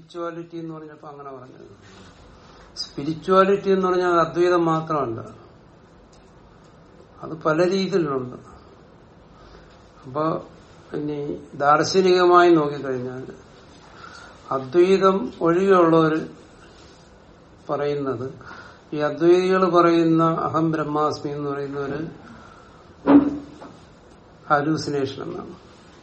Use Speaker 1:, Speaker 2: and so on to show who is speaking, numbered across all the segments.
Speaker 1: Spirituality എന്ന് പറഞ്ഞപ്പോ അങ്ങനെ പറഞ്ഞത് സ്പിരിച്വാലിറ്റി എന്ന് പറഞ്ഞാൽ അത് അദ്വൈതം മാത്രമല്ല അത് പല രീതിയിലുണ്ട് അപ്പൊ ഇനി ദാർശനികമായി നോക്കിക്കഴിഞ്ഞാൽ അദ്വൈതം ഒഴികെയുള്ളവർ പറയുന്നത് ഈ അദ്വൈതികൾ പറയുന്ന അഹം ബ്രഹ്മാസ്മി എന്ന് പറയുന്ന ഒരു ഹാലൂസിനേഷൻ എന്നാണ്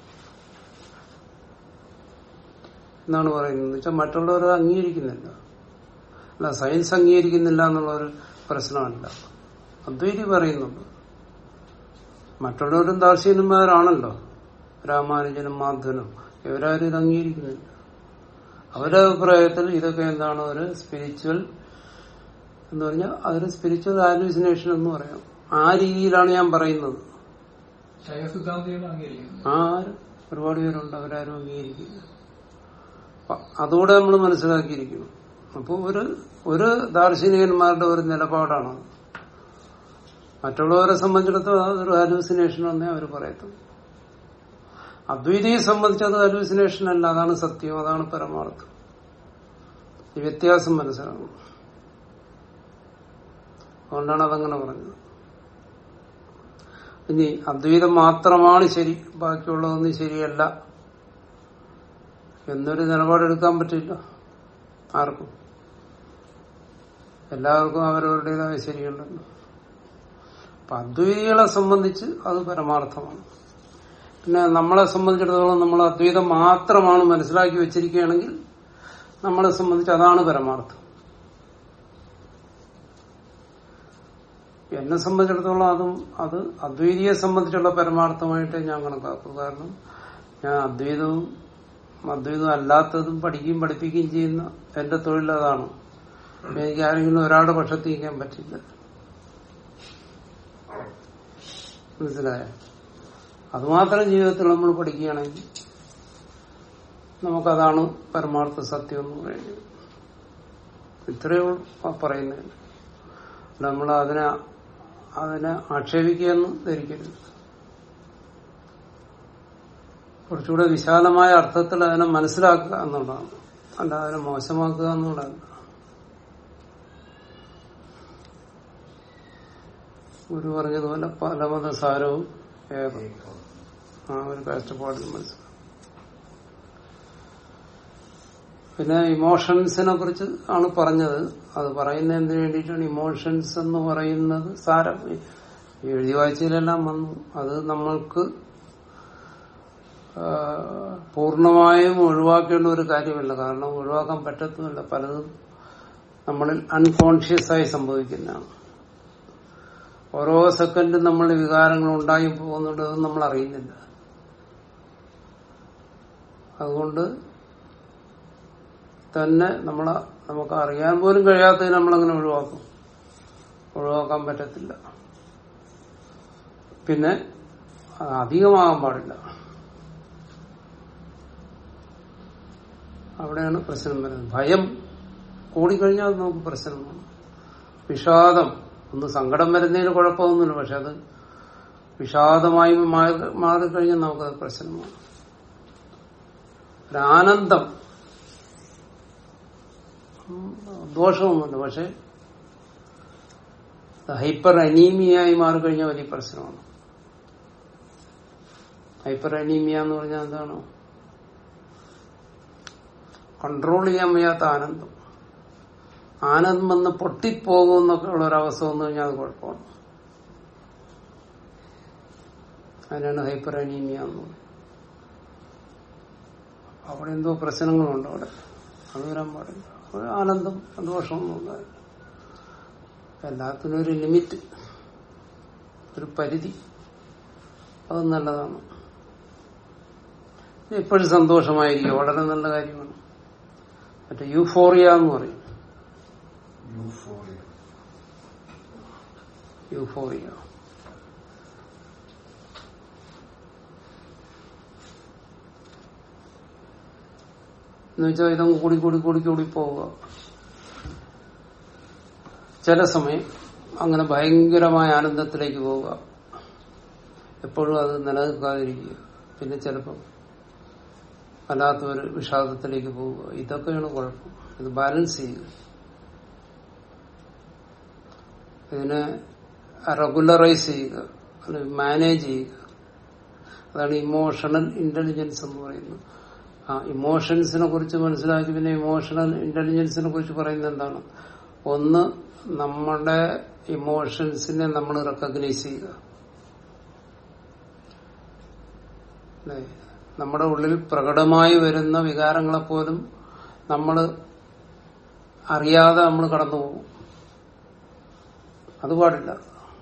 Speaker 1: എന്നാണ് പറയുന്നത് വെച്ചാൽ മറ്റുള്ളവർ അത് അംഗീകരിക്കുന്നില്ല അല്ല സയൻസ് അംഗീകരിക്കുന്നില്ല എന്നുള്ള ഒരു പ്രശ്നമല്ല അദ്വൈതി പറയുന്നുണ്ട് മറ്റുള്ളവരും ദാർശനികന്മാരാണല്ലോ രാമാനുജനും മാധവനും ഇവരാരും ഇത് അംഗീകരിക്കുന്നില്ല അവരുടെ അഭിപ്രായത്തിൽ ഇതൊക്കെ എന്താണ് ഒരു സ്പിരിച്വൽ എന്ന് പറഞ്ഞാൽ അതൊരു സ്പിരിച്വൽ ഹാലൂസിനേഷൻ എന്ന് പറയാം ആ രീതിയിലാണ് ഞാൻ പറയുന്നത്
Speaker 2: ശൈവ സിദ്ധാന്തികൾ അംഗീകരിക്കുന്നു
Speaker 1: ആരും ഒരുപാട് പേരുണ്ട് അവരാരും അംഗീകരിക്കില്ല അപ്പൊ അതുകൂടെ നമ്മൾ മനസ്സിലാക്കിയിരിക്കണം അപ്പോൾ ഒരു ഒരു ദാർശനികന്മാരുടെ ഒരു നിലപാടാണ് മറ്റുള്ളവരെ സംബന്ധിച്ചിടത്തോളം അതൊരു ഹാലൂസിനേഷൻ എന്നേ അവർ പറയത്തുള്ളൂ അദ്വൈതിയെ സംബന്ധിച്ച് അത് ഹാലൂസിനേഷൻ അല്ല അതാണ് സത്യം അതാണ് പരമാർത്ഥം ഈ വ്യത്യാസം മനസ്സിലാക്കണം അതുകൊണ്ടാണ് അതങ്ങനെ പറഞ്ഞത് ഇനി അദ്വൈതം മാത്രമാണ് ശരി ബാക്കിയുള്ളതൊന്നും ശരിയല്ല എന്നൊരു നിലപാടെടുക്കാൻ പറ്റില്ല ആർക്കും എല്ലാവർക്കും അവരവരുടേതായ ശരിയുണ്ടല്ലോ അപ്പൊ അദ്വൈതികളെ സംബന്ധിച്ച് അത് പരമാർത്ഥമാണ് പിന്നെ നമ്മളെ സംബന്ധിച്ചിടത്തോളം നമ്മൾ അദ്വൈതം മാത്രമാണ് മനസ്സിലാക്കി വെച്ചിരിക്കുകയാണെങ്കിൽ നമ്മളെ സംബന്ധിച്ച് അതാണ് പരമാർത്ഥം എന്നെ സംബന്ധിച്ചിടത്തോളം അതും അത് അദ്വൈതിയെ സംബന്ധിച്ചുള്ള പരമാർത്ഥമായിട്ട് ഞാൻ കണക്കാക്കും കാരണം ഞാൻ അദ്വൈതവും അദ്വൈതവും അല്ലാത്തതും പഠിക്കുകയും പഠിപ്പിക്കുകയും ചെയ്യുന്ന എന്റെ തൊഴിൽ അതാണ് പിന്നെ എനിക്ക് ആരെങ്കിലും ഒരാളുടെ പക്ഷത്ത് നിൽക്കാൻ പറ്റില്ല മനസ്സിലായോ അതുമാത്രം ജീവിതത്തിൽ നമ്മൾ പഠിക്കുകയാണെങ്കിൽ നമുക്കതാണ് പരമാർത്ഥ സത്യം എന്ന് പറയുന്നത് ഇത്രയേ ഉള്ളൂ പറയുന്നത് നമ്മൾ അതിനെ അതിനെ ആക്ഷേപിക്കുകയെന്ന് ധരിക്കരുത് കുറച്ചുകൂടെ വിശാലമായ അർത്ഥത്തിൽ അതിനെ മനസ്സിലാക്കുക എന്നുള്ളതാണ് അല്ല അതിനെ മോശമാക്കുക എന്നുള്ളതല്ല ഗുരു പറഞ്ഞതുപോലെ പല മതസാരവും ഏകം ആ ഒരു കാഴ്ചപ്പാടിൽ മനസ്സിലാക്കും പിന്നെ ഇമോഷൻസിനെ കുറിച്ച് ആണ് പറഞ്ഞത് അത് പറയുന്ന എന്തിനു വേണ്ടിയിട്ടാണ് ഇമോഷൻസ് എന്ന് പറയുന്നത് സാരം ഈ എഴുതി വായിച്ചതിലെല്ലാം വന്നു അത് നമ്മൾക്ക് ആ, പൂർണ്ണമായും ഒഴിവാക്കേണ്ട ഒരു കാര്യമല്ല കാരണം ഒഴിവാക്കാൻ പറ്റത്തുമില്ല പലതും നമ്മളിൽ അൺകോൺഷ്യസ് ആയി സംഭവിക്കുന്നതാണ് ഓരോ സെക്കൻഡും നമ്മൾ വികാരങ്ങൾ ഉണ്ടായി പോകുന്നുണ്ട് അത് നമ്മൾ അറിയുന്നില്ല അതുകൊണ്ട് തന്നെ നമ്മളെ നമുക്ക് അറിയാൻ പോലും കഴിയാത്തത് നമ്മളങ്ങനെ ഒഴിവാക്കും ഒഴിവാക്കാൻ പറ്റത്തില്ല പിന്നെ അത് അധികമാകാൻ പാടില്ല അവിടെയാണ് പ്രശ്നം വരുന്നത് ഭയം കൂടിക്കഴിഞ്ഞാൽ അത് നമുക്ക് പ്രശ്നമാണ് വിഷാദം ഒന്ന് സങ്കടം വരുന്നതിന് കുഴപ്പമൊന്നുമില്ല പക്ഷെ അത് വിഷാദമായി മാറി- മാറിക്കഴിഞ്ഞാൽ നമുക്കത് പ്രശ്നമാണ് ഒരു ആനന്ദം ഉം, ദോഷമൊന്നുമില്ല പക്ഷെ ഹൈപ്പർ അനീമിയായി മാറിക്കഴിഞ്ഞാൽ വലിയ പ്രശ്നമാണ് ഹൈപ്പർ അനീമിയ എന്ന് പറഞ്ഞാൽ എന്താണ് കൺട്രോൾ ചെയ്യാൻ വയ്യാത്ത ആനന്ദം ആനന്ദം വന്ന് പൊട്ടിപ്പോകുമെന്നൊക്കെ ഉള്ള ഒരവസ്ഥ വന്നു കഴിഞ്ഞാൽ അത് കുഴപ്പമാണ് അതിനാണ് ഹൈപ്പർ അനീമിയ എന്ന് പറയുന്നത് അവിടെ എന്തോ പ്രശ്നങ്ങളുണ്ട് അവിടെ അത് വരാൻ പാടില്ല ഒരു ആനന്ദം ദോഷമൊന്നുമില്ല എല്ലാത്തിനും ഒരു ലിമിറ്റ് ഒരു പരിധി അത് നല്ലതാണ് എപ്പോഴും സന്തോഷമായിരിക്കും വളരെ നല്ല കാര്യമാണ് മറ്റേ യൂഫോറിയ എന്ന് പറയും യൂഫോറിയ എന്ന് വെച്ചാൽ ഇതങ്ങ് കൂടി കൂടി കൂടി കൂടി പോവുക ചില സമയം അങ്ങനെ ഭയങ്കരമായ ആനന്ദത്തിലേക്ക് പോവുക എപ്പോഴും അത് നിലനിൽക്കാതിരിക്കുക പിന്നെ ചിലപ്പോൾ വല്ലാത്ത ഒരു വിഷാദത്തിലേക്ക് പോവുക ഇതൊക്കെയാണ് കുഴപ്പം ഇത് ബാലൻസ് ചെയ്യുക ഇതിനെ റെഗുലറൈസ് ചെയ്യുക അല്ലെങ്കിൽ മാനേജ് ചെയ്യുക അതാണ് ഇമോഷണൽ ഇന്റലിജൻസ് എന്ന് പറയുന്നത് ആ ഇമോഷൻസിനെ കുറിച്ച് മനസ്സിലാക്കി പിന്നെ ഇമോഷണൽ ഇന്റലിജൻസിനെ കുറിച്ച് പറയുന്നത് എന്താണ് ഒന്ന് നമ്മുടെ ഇമോഷൻസിനെ നമ്മൾ റെക്കഗ്നൈസ് ചെയ്യുക അല്ലേ? നമ്മുടെ ഉള്ളിൽ പ്രകടമായി വരുന്ന വികാരങ്ങളെ പോലും നമ്മൾ അറിയാതെ നമ്മൾ കടന്നു പോകും അത് പാടില്ല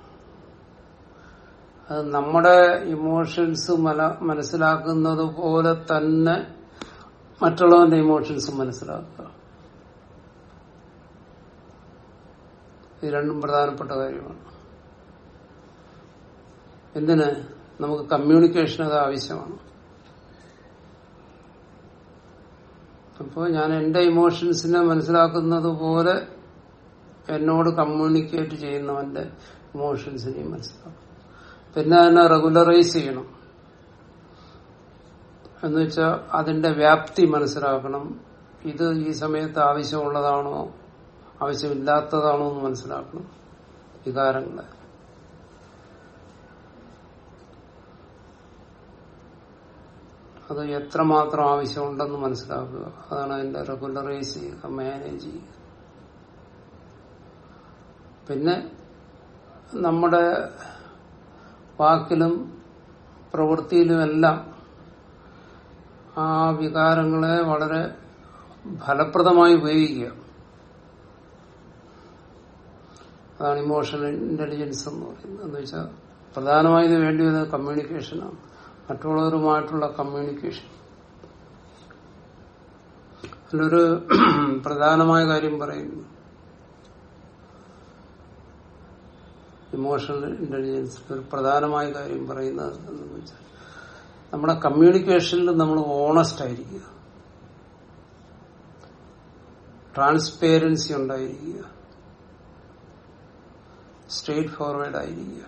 Speaker 1: അത് നമ്മുടെ ഇമോഷൻസ് മല മനസ്സിലാക്കുന്നത് പോലെ തന്നെ മറ്റുള്ളവന്റെ ഇമോഷൻസ് മനസ്സിലാക്കുക ഇത് രണ്ടും പ്രധാനപ്പെട്ട കാര്യമാണ് എന്തിന് നമുക്ക് കമ്മ്യൂണിക്കേഷൻ അത് ആവശ്യമാണ് അപ്പോൾ ഞാൻ എന്റെ ഇമോഷൻസിനെ മനസ്സിലാക്കുന്നത് പോലെ എന്നോട് കമ്മ്യൂണിക്കേറ്റ് ചെയ്യുന്നവന്റെ ഇമോഷൻസിനെയും മനസ്സിലാക്കും പിന്നെ അതിനെ റെഗുലറൈസ് ചെയ്യണം എന്ന് വെച്ചാൽ അതിന്റെ വ്യാപ്തി മനസ്സിലാക്കണം ഇത് ഈ സമയത്ത് ആവശ്യമുള്ളതാണോ ആവശ്യമില്ലാത്തതാണോ എന്ന് മനസ്സിലാക്കണം വികാരങ്ങളെ അത് എത്രമാത്രം ആവശ്യമുണ്ടെന്ന് മനസ്സിലാക്കുക അതാണ് അതിന്റെ റെഗുലറൈസ് ചെയ്യുക മാനേജ് ചെയ്യുക പിന്നെ നമ്മുടെ വാക്കിലും പ്രവൃത്തിയിലുമെല്ലാം ആ വികാരങ്ങളെ വളരെ ഫലപ്രദമായി ഉപയോഗിക്കുക അതാണ് ഇമോഷണൽ ഇന്റലിജൻസ് എന്ന് പറയുന്നത് എന്ന് വെച്ചാൽ പ്രധാനമായും ഇത് വേണ്ടി വരുന്നത് കമ്മ്യൂണിക്കേഷനാണ് മറ്റുള്ളവരുമായിട്ടുള്ള കമ്മ്യൂണിക്കേഷൻ അതിലൊരു പ്രധാനമായ കാര്യം പറയുന്നു ഇമോഷണൽ ഇന്റലിജൻസ് ഒരു പ്രധാനമായ കാര്യം പറയുന്നത് എന്ന് വെച്ചാൽ നമ്മുടെ കമ്മ്യൂണിക്കേഷനിൽ നമ്മൾ ഓണസ്റ്റ് ആയിരിക്കുക ട്രാൻസ്പേരൻസി ഉണ്ടായിരിക്കുക സ്ട്രേറ്റ് ഫോർവേഡ് ആയിരിക്കുക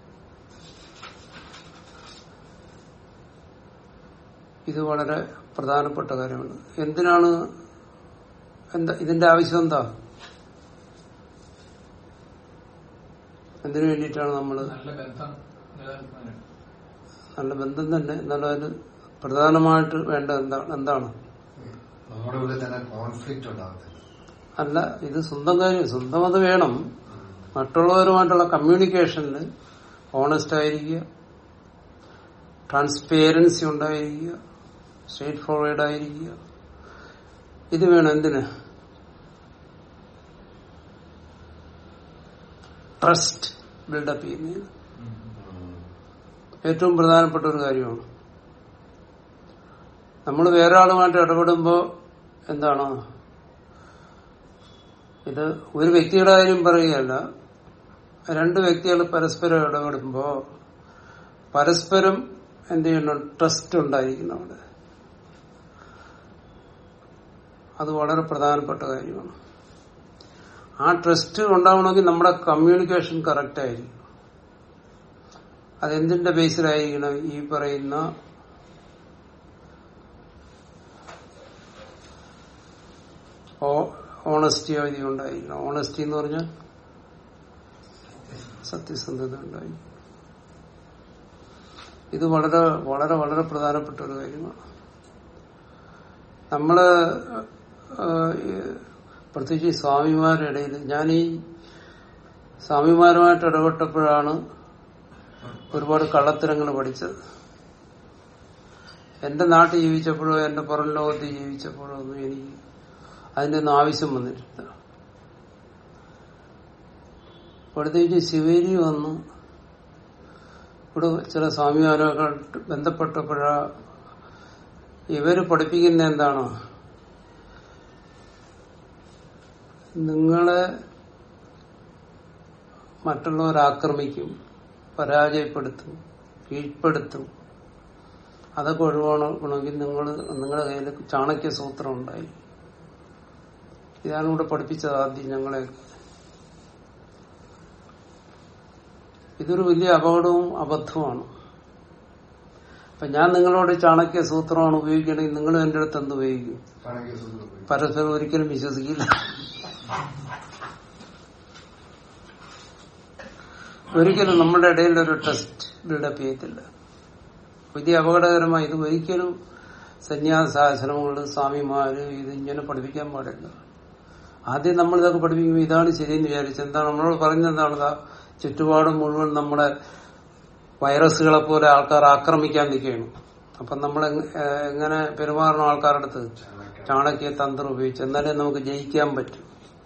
Speaker 1: ഇത് വളരെ പ്രധാനപ്പെട്ട കാര്യമാണ് എന്തിനാണ് എന്താ ഇതിന്റെ ആവശ്യം എന്താ എന്തിനു വേണ്ടിയിട്ടാണ് നമ്മൾ
Speaker 2: നല്ല ബന്ധം നിലനിൽക്കാനാണ്
Speaker 1: നല്ല ബന്ധം തന്നെ എന്നാലും അതിന് പ്രധാനമായിട്ട് വേണ്ട എന്താണ് എന്താണ്
Speaker 3: നമ്മുടെ ഉള്ളിൽ തന്നെ കോൺഫ്ലിക്റ്റ് ഉണ്ടാകത്തില്ല
Speaker 1: അല്ല ഇത് സ്വന്തം കാര്യം സ്വന്തം അത് വേണം മറ്റുള്ളവരുമായിട്ടുള്ള കമ്മ്യൂണിക്കേഷനിൽ ഓണസ്റ്റ് ആയിരിക്കുക ട്രാൻസ്പേരൻസി ഉണ്ടായിരിക്കുക സ്ട്രേറ്റ് ഫോർവേഡ് ആയിരിക്കുക ഇത് വേണം എന്തിന് ട്രസ്റ്റ് ബിൽഡപ്പ് ചെയ്യുന്നതിന് ഏറ്റവും പ്രധാനപ്പെട്ട ഒരു കാര്യമാണ് നമ്മൾ വേറെ ആളുമായിട്ട് ഇടപെടുമ്പോ എന്താണ് ഇത് ഒരു വ്യക്തിയുടെ കാര്യം പറയുകയല്ല രണ്ട് വ്യക്തികൾ പരസ്പരം ഇടപെടുമ്പോ പരസ്പരം എന്ത് ചെയ്യണം ട്രസ്റ്റ് ഉണ്ടായിരിക്കണം അവിടെ അത് വളരെ പ്രധാനപ്പെട്ട കാര്യമാണ് ആ ട്രസ്റ്റ് ഉണ്ടാവണമെങ്കിൽ നമ്മുടെ കമ്മ്യൂണിക്കേഷൻ കറക്റ്റ് ആയിരിക്കും അതെന്തിന്റെ ബേസിലായിരിക്കണം ഈ പറയുന്ന ഓണസ്റ്റി അവധി ഉണ്ടായിരിക്കണം ഓണസ്റ്റി എന്ന് പറഞ്ഞാൽ സത്യസന്ധത ഉണ്ടായി ഇത് വളരെ വളരെ വളരെ പ്രധാനപ്പെട്ട ഒരു കാര്യമാണ് നമ്മള് ഏഹ്, ഈ പ്രത്യേകിച്ച് ഈ സ്വാമിമാരുടെ ഇടയിൽ ഞാൻ ഈ സ്വാമിമാരുമായിട്ട് ഇടപെട്ടപ്പോഴാണ് ഒരുപാട് കള്ളത്തരങ്ങൾ പഠിച്ചത് എന്റെ നാട്ടിൽ ജീവിച്ചപ്പോഴോ എന്റെ പുറം ലോകത്ത് ജീവിച്ചപ്പോഴോ ഒന്നും എനിക്ക് അതിന്റെ ഒന്നും ആവശ്യം വന്നിട്ടില്ല പ്രത്യേകിച്ച് ശിവേരി വന്നു ഇവിടെ ചില സ്വാമിമാരൊക്കെ ബന്ധപ്പെട്ടപ്പോഴാ ഇവര് പഠിപ്പിക്കുന്ന എന്താണ് നിങ്ങളെ മറ്റുള്ളവർ ആക്രമിക്കും പരാജയപ്പെടുത്തും കീഴ്പ്പെടുത്തും അതൊക്കെ ഒഴിവാണെങ്കിൽ നിങ്ങൾ നിങ്ങളുടെ കയ്യിൽ ചാണക്യ സൂത്രം ഉണ്ടായി ഇതാണ് ഇവിടെ പഠിപ്പിച്ചത് ആദ്യം ഞങ്ങളെ ഇതൊരു വലിയ അപകടവും അബദ്ധവുമാണ് അപ്പൊ അപ്പൊ ഞാൻ നിങ്ങളോട് ചാണക്യ സൂത്രമാണ് ഉപയോഗിക്കണമെങ്കിൽ നിങ്ങൾ എന്റെ അടുത്ത് എന്ത് ഉപയോഗിക്കും
Speaker 3: ചാണക്യ സൂത്രം പോയി
Speaker 1: പരസ്പരം ഒരിക്കലും വിശ്വസിക്കില്ല ഒരിക്കലും നമ്മുടെ ഇടയിൽ ഒരു ടെസ്റ്റ് ബിൽഡപ്പ് ചെയ്യത്തില്ല വലിയ അപകടകരമായി ഇത് ഒരിക്കലും സന്യാസാശ്രമങ്ങള് സ്വാമിമാര് ഇത് ഇങ്ങനെ പഠിപ്പിക്കാൻ പാടില്ല ആദ്യം നമ്മൾ ഇതൊക്കെ പഠിപ്പിക്കുമ്പോൾ ഇതാണ് ശരിയെന്ന് വിചാരിച്ചു എന്താണ് നമ്മളോട് പറഞ്ഞെന്താണ് ഇതാ ചുറ്റുപാടും മുഴുവൻ നമ്മുടെ വൈറസുകളെ പോലെ ആൾക്കാർ ആക്രമിക്കാൻ നിൽക്കുകയാണ് അപ്പൊ നമ്മൾ എങ്- ഏഹ് എങ്ങനെ പെരുമാറണം ആൾക്കാരുടെ അടുത്ത്
Speaker 3: ചാണക്യ
Speaker 1: ചാണക്യ തന്ത്രം ഉപയോഗിച്ച് എന്നാലേ നമുക്ക് ജയിക്കാൻ പറ്റും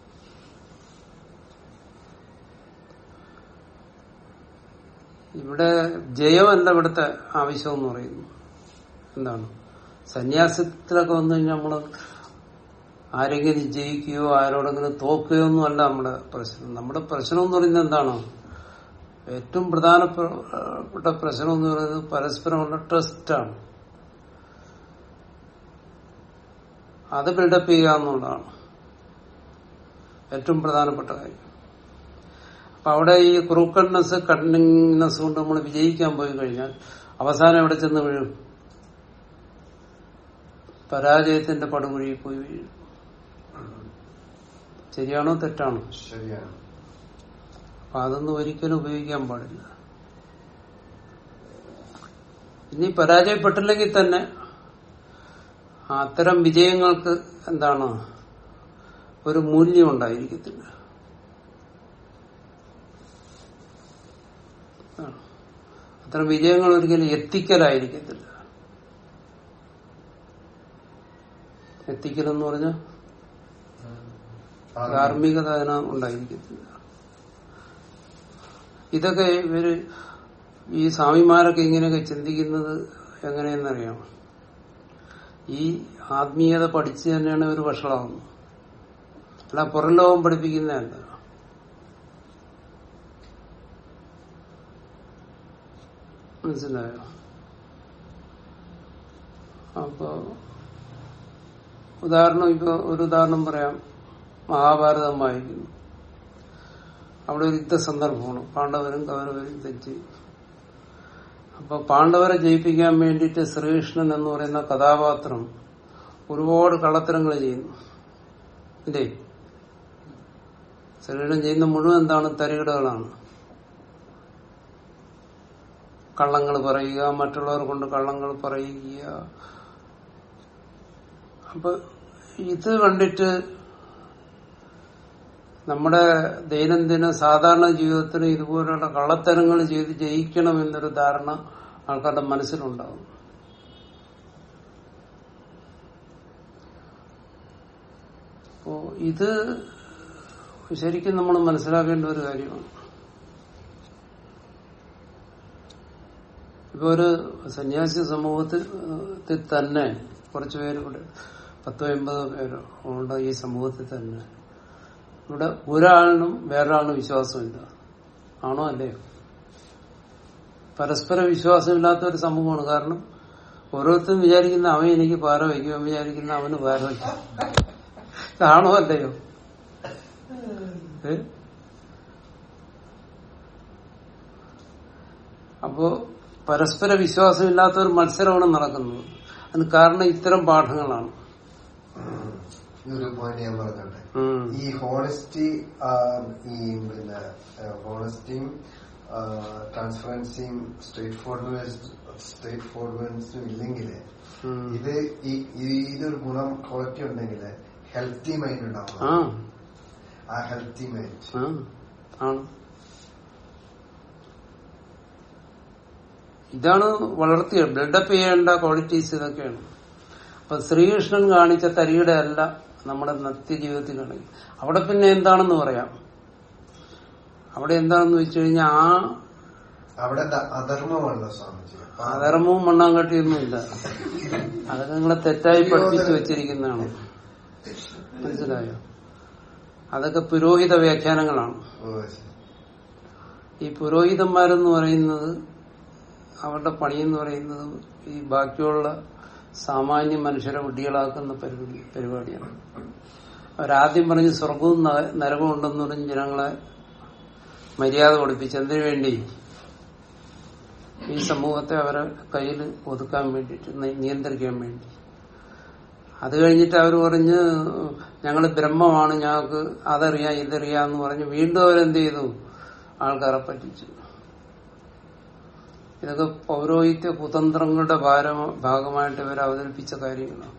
Speaker 1: ഇവിടെ ജയമല്ല ഇവിടുത്തെ ആവശ്യം എന്ന് പറയുന്നു എന്താണ് സന്യാസത്തിലൊക്കെ വന്നു കഴിഞ്ഞാൽ നമ്മള് ആരെങ്കിലും ജയിക്കുകയോ ആരോടെങ്കിലും തോക്കുകയോ ഒന്നും അല്ല നമ്മുടെ പ്രശ്നം നമ്മുടെ പ്രശ്നം എന്ന് പറയുന്നത് എന്താണ് ഏറ്റവും പ്രധാനപ്പെട്ട പ്രശ്നം എന്ന് പറയുന്നത് പരസ്പരമുള്ള ട്രസ്റ്റാണ് അത് ബിൽഡപ്പ് ചെയ്യുക എന്നുള്ളതാണ് ഏറ്റവും പ്രധാനപ്പെട്ട കാര്യം അപ്പൊ അവിടെ ഈ ക്രൂക്കഡ്നെസ് കണ്ണിങ്നെസ് കൊണ്ട് നമ്മൾ വിജയിക്കാൻ പോയി കഴിഞ്ഞാൽ അവസാനം എവിടെ ചെന്ന് വീഴും പരാജയത്തിന്റെ പടുകുഴിയിൽ പോയി വീഴും ശരിയാണോ തെറ്റാണോ
Speaker 3: ശരിയാണ്
Speaker 1: അപ്പൊ അതൊന്നും ഒരിക്കലും ഉപയോഗിക്കാൻ പാടില്ല ഇനി പരാജയപ്പെട്ടില്ലെങ്കിൽ തന്നെ അത്തരം വിജയങ്ങൾക്ക് എന്താണ് ഒരു മൂല്യം ഉണ്ടായിരിക്കത്തില്ല ആ. അത്തരം വിജയങ്ങൾ ഒരിക്കലും എത്തിക്കലായിരിക്കത്തില്ല എത്തിക്കലെന്ന് പറഞ്ഞാൽ ധാർമ്മികത അതിന് ഉണ്ടായിരിക്കത്തില്ല ഇതൊക്കെ ഇവര് ഈ സ്വാമിമാരൊക്കെ ഇങ്ങനെയൊക്കെ ചിന്തിക്കുന്നത് എങ്ങനെയെന്നറിയാം ഈ ആത്മീയത പഠിച്ച് തന്നെയാണ് ഇവർ വഷളാവുന്നത് അല്ല പുറം ലോകം പഠിപ്പിക്കുന്നതല്ല മനസ്സിലായോ അപ്പൊ ഉദാഹരണം ഇപ്പൊ ഒരു ഉദാഹരണം പറയാം മഹാഭാരതം വായിക്കുന്നു അവിടെ ഒരു യുദ്ധ സന്ദർഭമാണ് പാണ്ഡവരും കൗരവരും തെറ്റി അപ്പൊ പാണ്ഡവരെ ജയിപ്പിക്കാൻ വേണ്ടിയിട്ട് ശ്രീകൃഷ്ണൻ എന്ന് പറയുന്ന കഥാപാത്രം ഒരുപാട് കള്ളത്തരങ്ങൾ ചെയ്യുന്നു ഇല്ലേ ശ്രീകൃഷ്ണൻ ചെയ്യുന്ന മുഴുവൻ എന്താണ് തരികിടകളാണ് കള്ളങ്ങൾ പറയുക മറ്റുള്ളവർ കൊണ്ട് കള്ളങ്ങൾ പറയുക അപ്പൊ ഇത് കണ്ടിട്ട് നമ്മുടെ ദൈനംദിന സാധാരണ ജീവിതത്തിന് ഇതുപോലുള്ള കള്ളത്തരങ്ങൾ ചെയ്ത് ജയിക്കണം എന്നൊരു ധാരണ ആൾക്കാരുടെ മനസ്സിലുണ്ടാകും അപ്പോ ഇത് ശരിക്കും നമ്മൾ മനസ്സിലാക്കേണ്ട ഒരു കാര്യമാണ് ഇപ്പൊ ഒരു സന്യാസി സമൂഹത്തിൽ ത്തിൽ തന്നെ കുറച്ചുപേര് ഇവിടെ പത്തോ എൺപതോ പേരോ ഉണ്ട് ഈ സമൂഹത്തിൽ തന്നെ ഇവിടെ ഒരാളിനും വേറൊരാളിനും വിശ്വാസമില്ല ആണോ അല്ലേ പരസ്പര വിശ്വാസമില്ലാത്ത ഒരു സമൂഹമാണ് കാരണം ഓരോരുത്തരും വിചാരിക്കുന്ന അവൻ എനിക്ക് പാര വയ്ക്കും അവൻ വിചാരിക്കുന്ന അവന് പാര വയ്ക്കും ഇതാണോ അല്ലയോ ഏ? അപ്പോ പരസ്പര വിശ്വാസമില്ലാത്ത ഒരു മത്സരമാണ് നടക്കുന്നത് അതിന് കാരണം ഇത്തരം പാഠങ്ങളാണ്
Speaker 3: ഇതൊരു പോയിന്റ് ഞാൻ പറഞ്ഞോട്ടെ
Speaker 1: ഉം.
Speaker 3: ഈ ഹോണസ്റ്റി ഈ പിന്നെ ഹോണസ്റ്റിയും ട്രാൻസ്പറൻസിയും സ്ട്രേറ്റ് ഫോർവേഡ് സ്ട്രേറ്റ് ഫോർവേഡ്സും ഇല്ലെങ്കിൽ
Speaker 1: ഉം.
Speaker 3: ഇത് ഈ ഈ- ഇതൊരു ഗുണം ക്വാളിറ്റി ഉണ്ടെങ്കിൽ ഹെൽത്തി മൈൻഡ്
Speaker 1: ആ
Speaker 3: ഉണ്ടാവും ആ ഹെൽത്തി മൈൻഡ്
Speaker 1: ആ, ആണ് ഇതാണ് വളർത്തിയ ബിൽഡപ്പ് ചെയ്യേണ്ട ക്വാളിറ്റീസ് ഇതൊക്കെയാണ് അപ്പൊ ശ്രീകൃഷ്ണൻ കാണിച്ച തരിയുടെ അല്ല നമ്മുടെ നിത്യജീവിതത്തിൽ കാണിക്കും അവിടെ പിന്നെ എന്താണെന്ന് പറയാം അവിടെ എന്താണെന്ന് വെച്ച് കഴിഞ്ഞാൽ ആ
Speaker 3: അവിടെ ദ- അധർമ്മമാണല്ലോ സ്വാമിജി അപ്പൊ ആ
Speaker 1: അധർമ്മവും മണ്ണാങ്കട്ടിയൊന്നുമില്ല അതൊക്കെ നിങ്ങളെ തെറ്റായി പഠിപ്പിച്ചു വെച്ചിരിക്കുന്നതാണ് മനസ്സിലായോ അതൊക്കെ പുരോഹിത വ്യാഖ്യാനങ്ങളാണ്
Speaker 3: ഓ, ശരി.
Speaker 1: ഈ പുരോഹിതന്മാരെന്ന് പറയുന്നത് അവരുടെ പണിയെന്ന് പറയുന്നത് ഈ ബാക്കിയുള്ള സാമാന്യ മനുഷ്യരെ വിഡ്ഢികളാക്കുന്ന പരിപാടി പരിപാടിയാണ് അവരാദ്യം പറഞ്ഞ് സ്വർഗവും ന- നരകവും ഉണ്ടെന്ന് പറഞ്ഞ് ജനങ്ങളെ മര്യാദ പഠിപ്പിച്ച് എന്തിനു വേണ്ടി ഈ സമൂഹത്തെ അവരെ കയ്യിൽ ഒതുക്കാൻ വേണ്ടിയിട്ട് നി- നിയന്ത്രിക്കാൻ വേണ്ടി അത് കഴിഞ്ഞിട്ട് അവർ പറഞ്ഞ് ഞങ്ങൾ ബ്രഹ്മമാണ് ഞങ്ങൾക്ക് അതറിയാം ഇതറിയാം എന്ന് പറഞ്ഞ് വീണ്ടും അവരെന്ത് ചെയ്തു ആൾക്കാരെ പറ്റിച്ചു ഇതൊക്കെ പൗരോഹിത്യ കുതന്ത്രങ്ങളുടെ ഭാരം ഭാഗമായിട്ട് ഇവർ അവതരിപ്പിച്ച കാര്യങ്ങളാണ്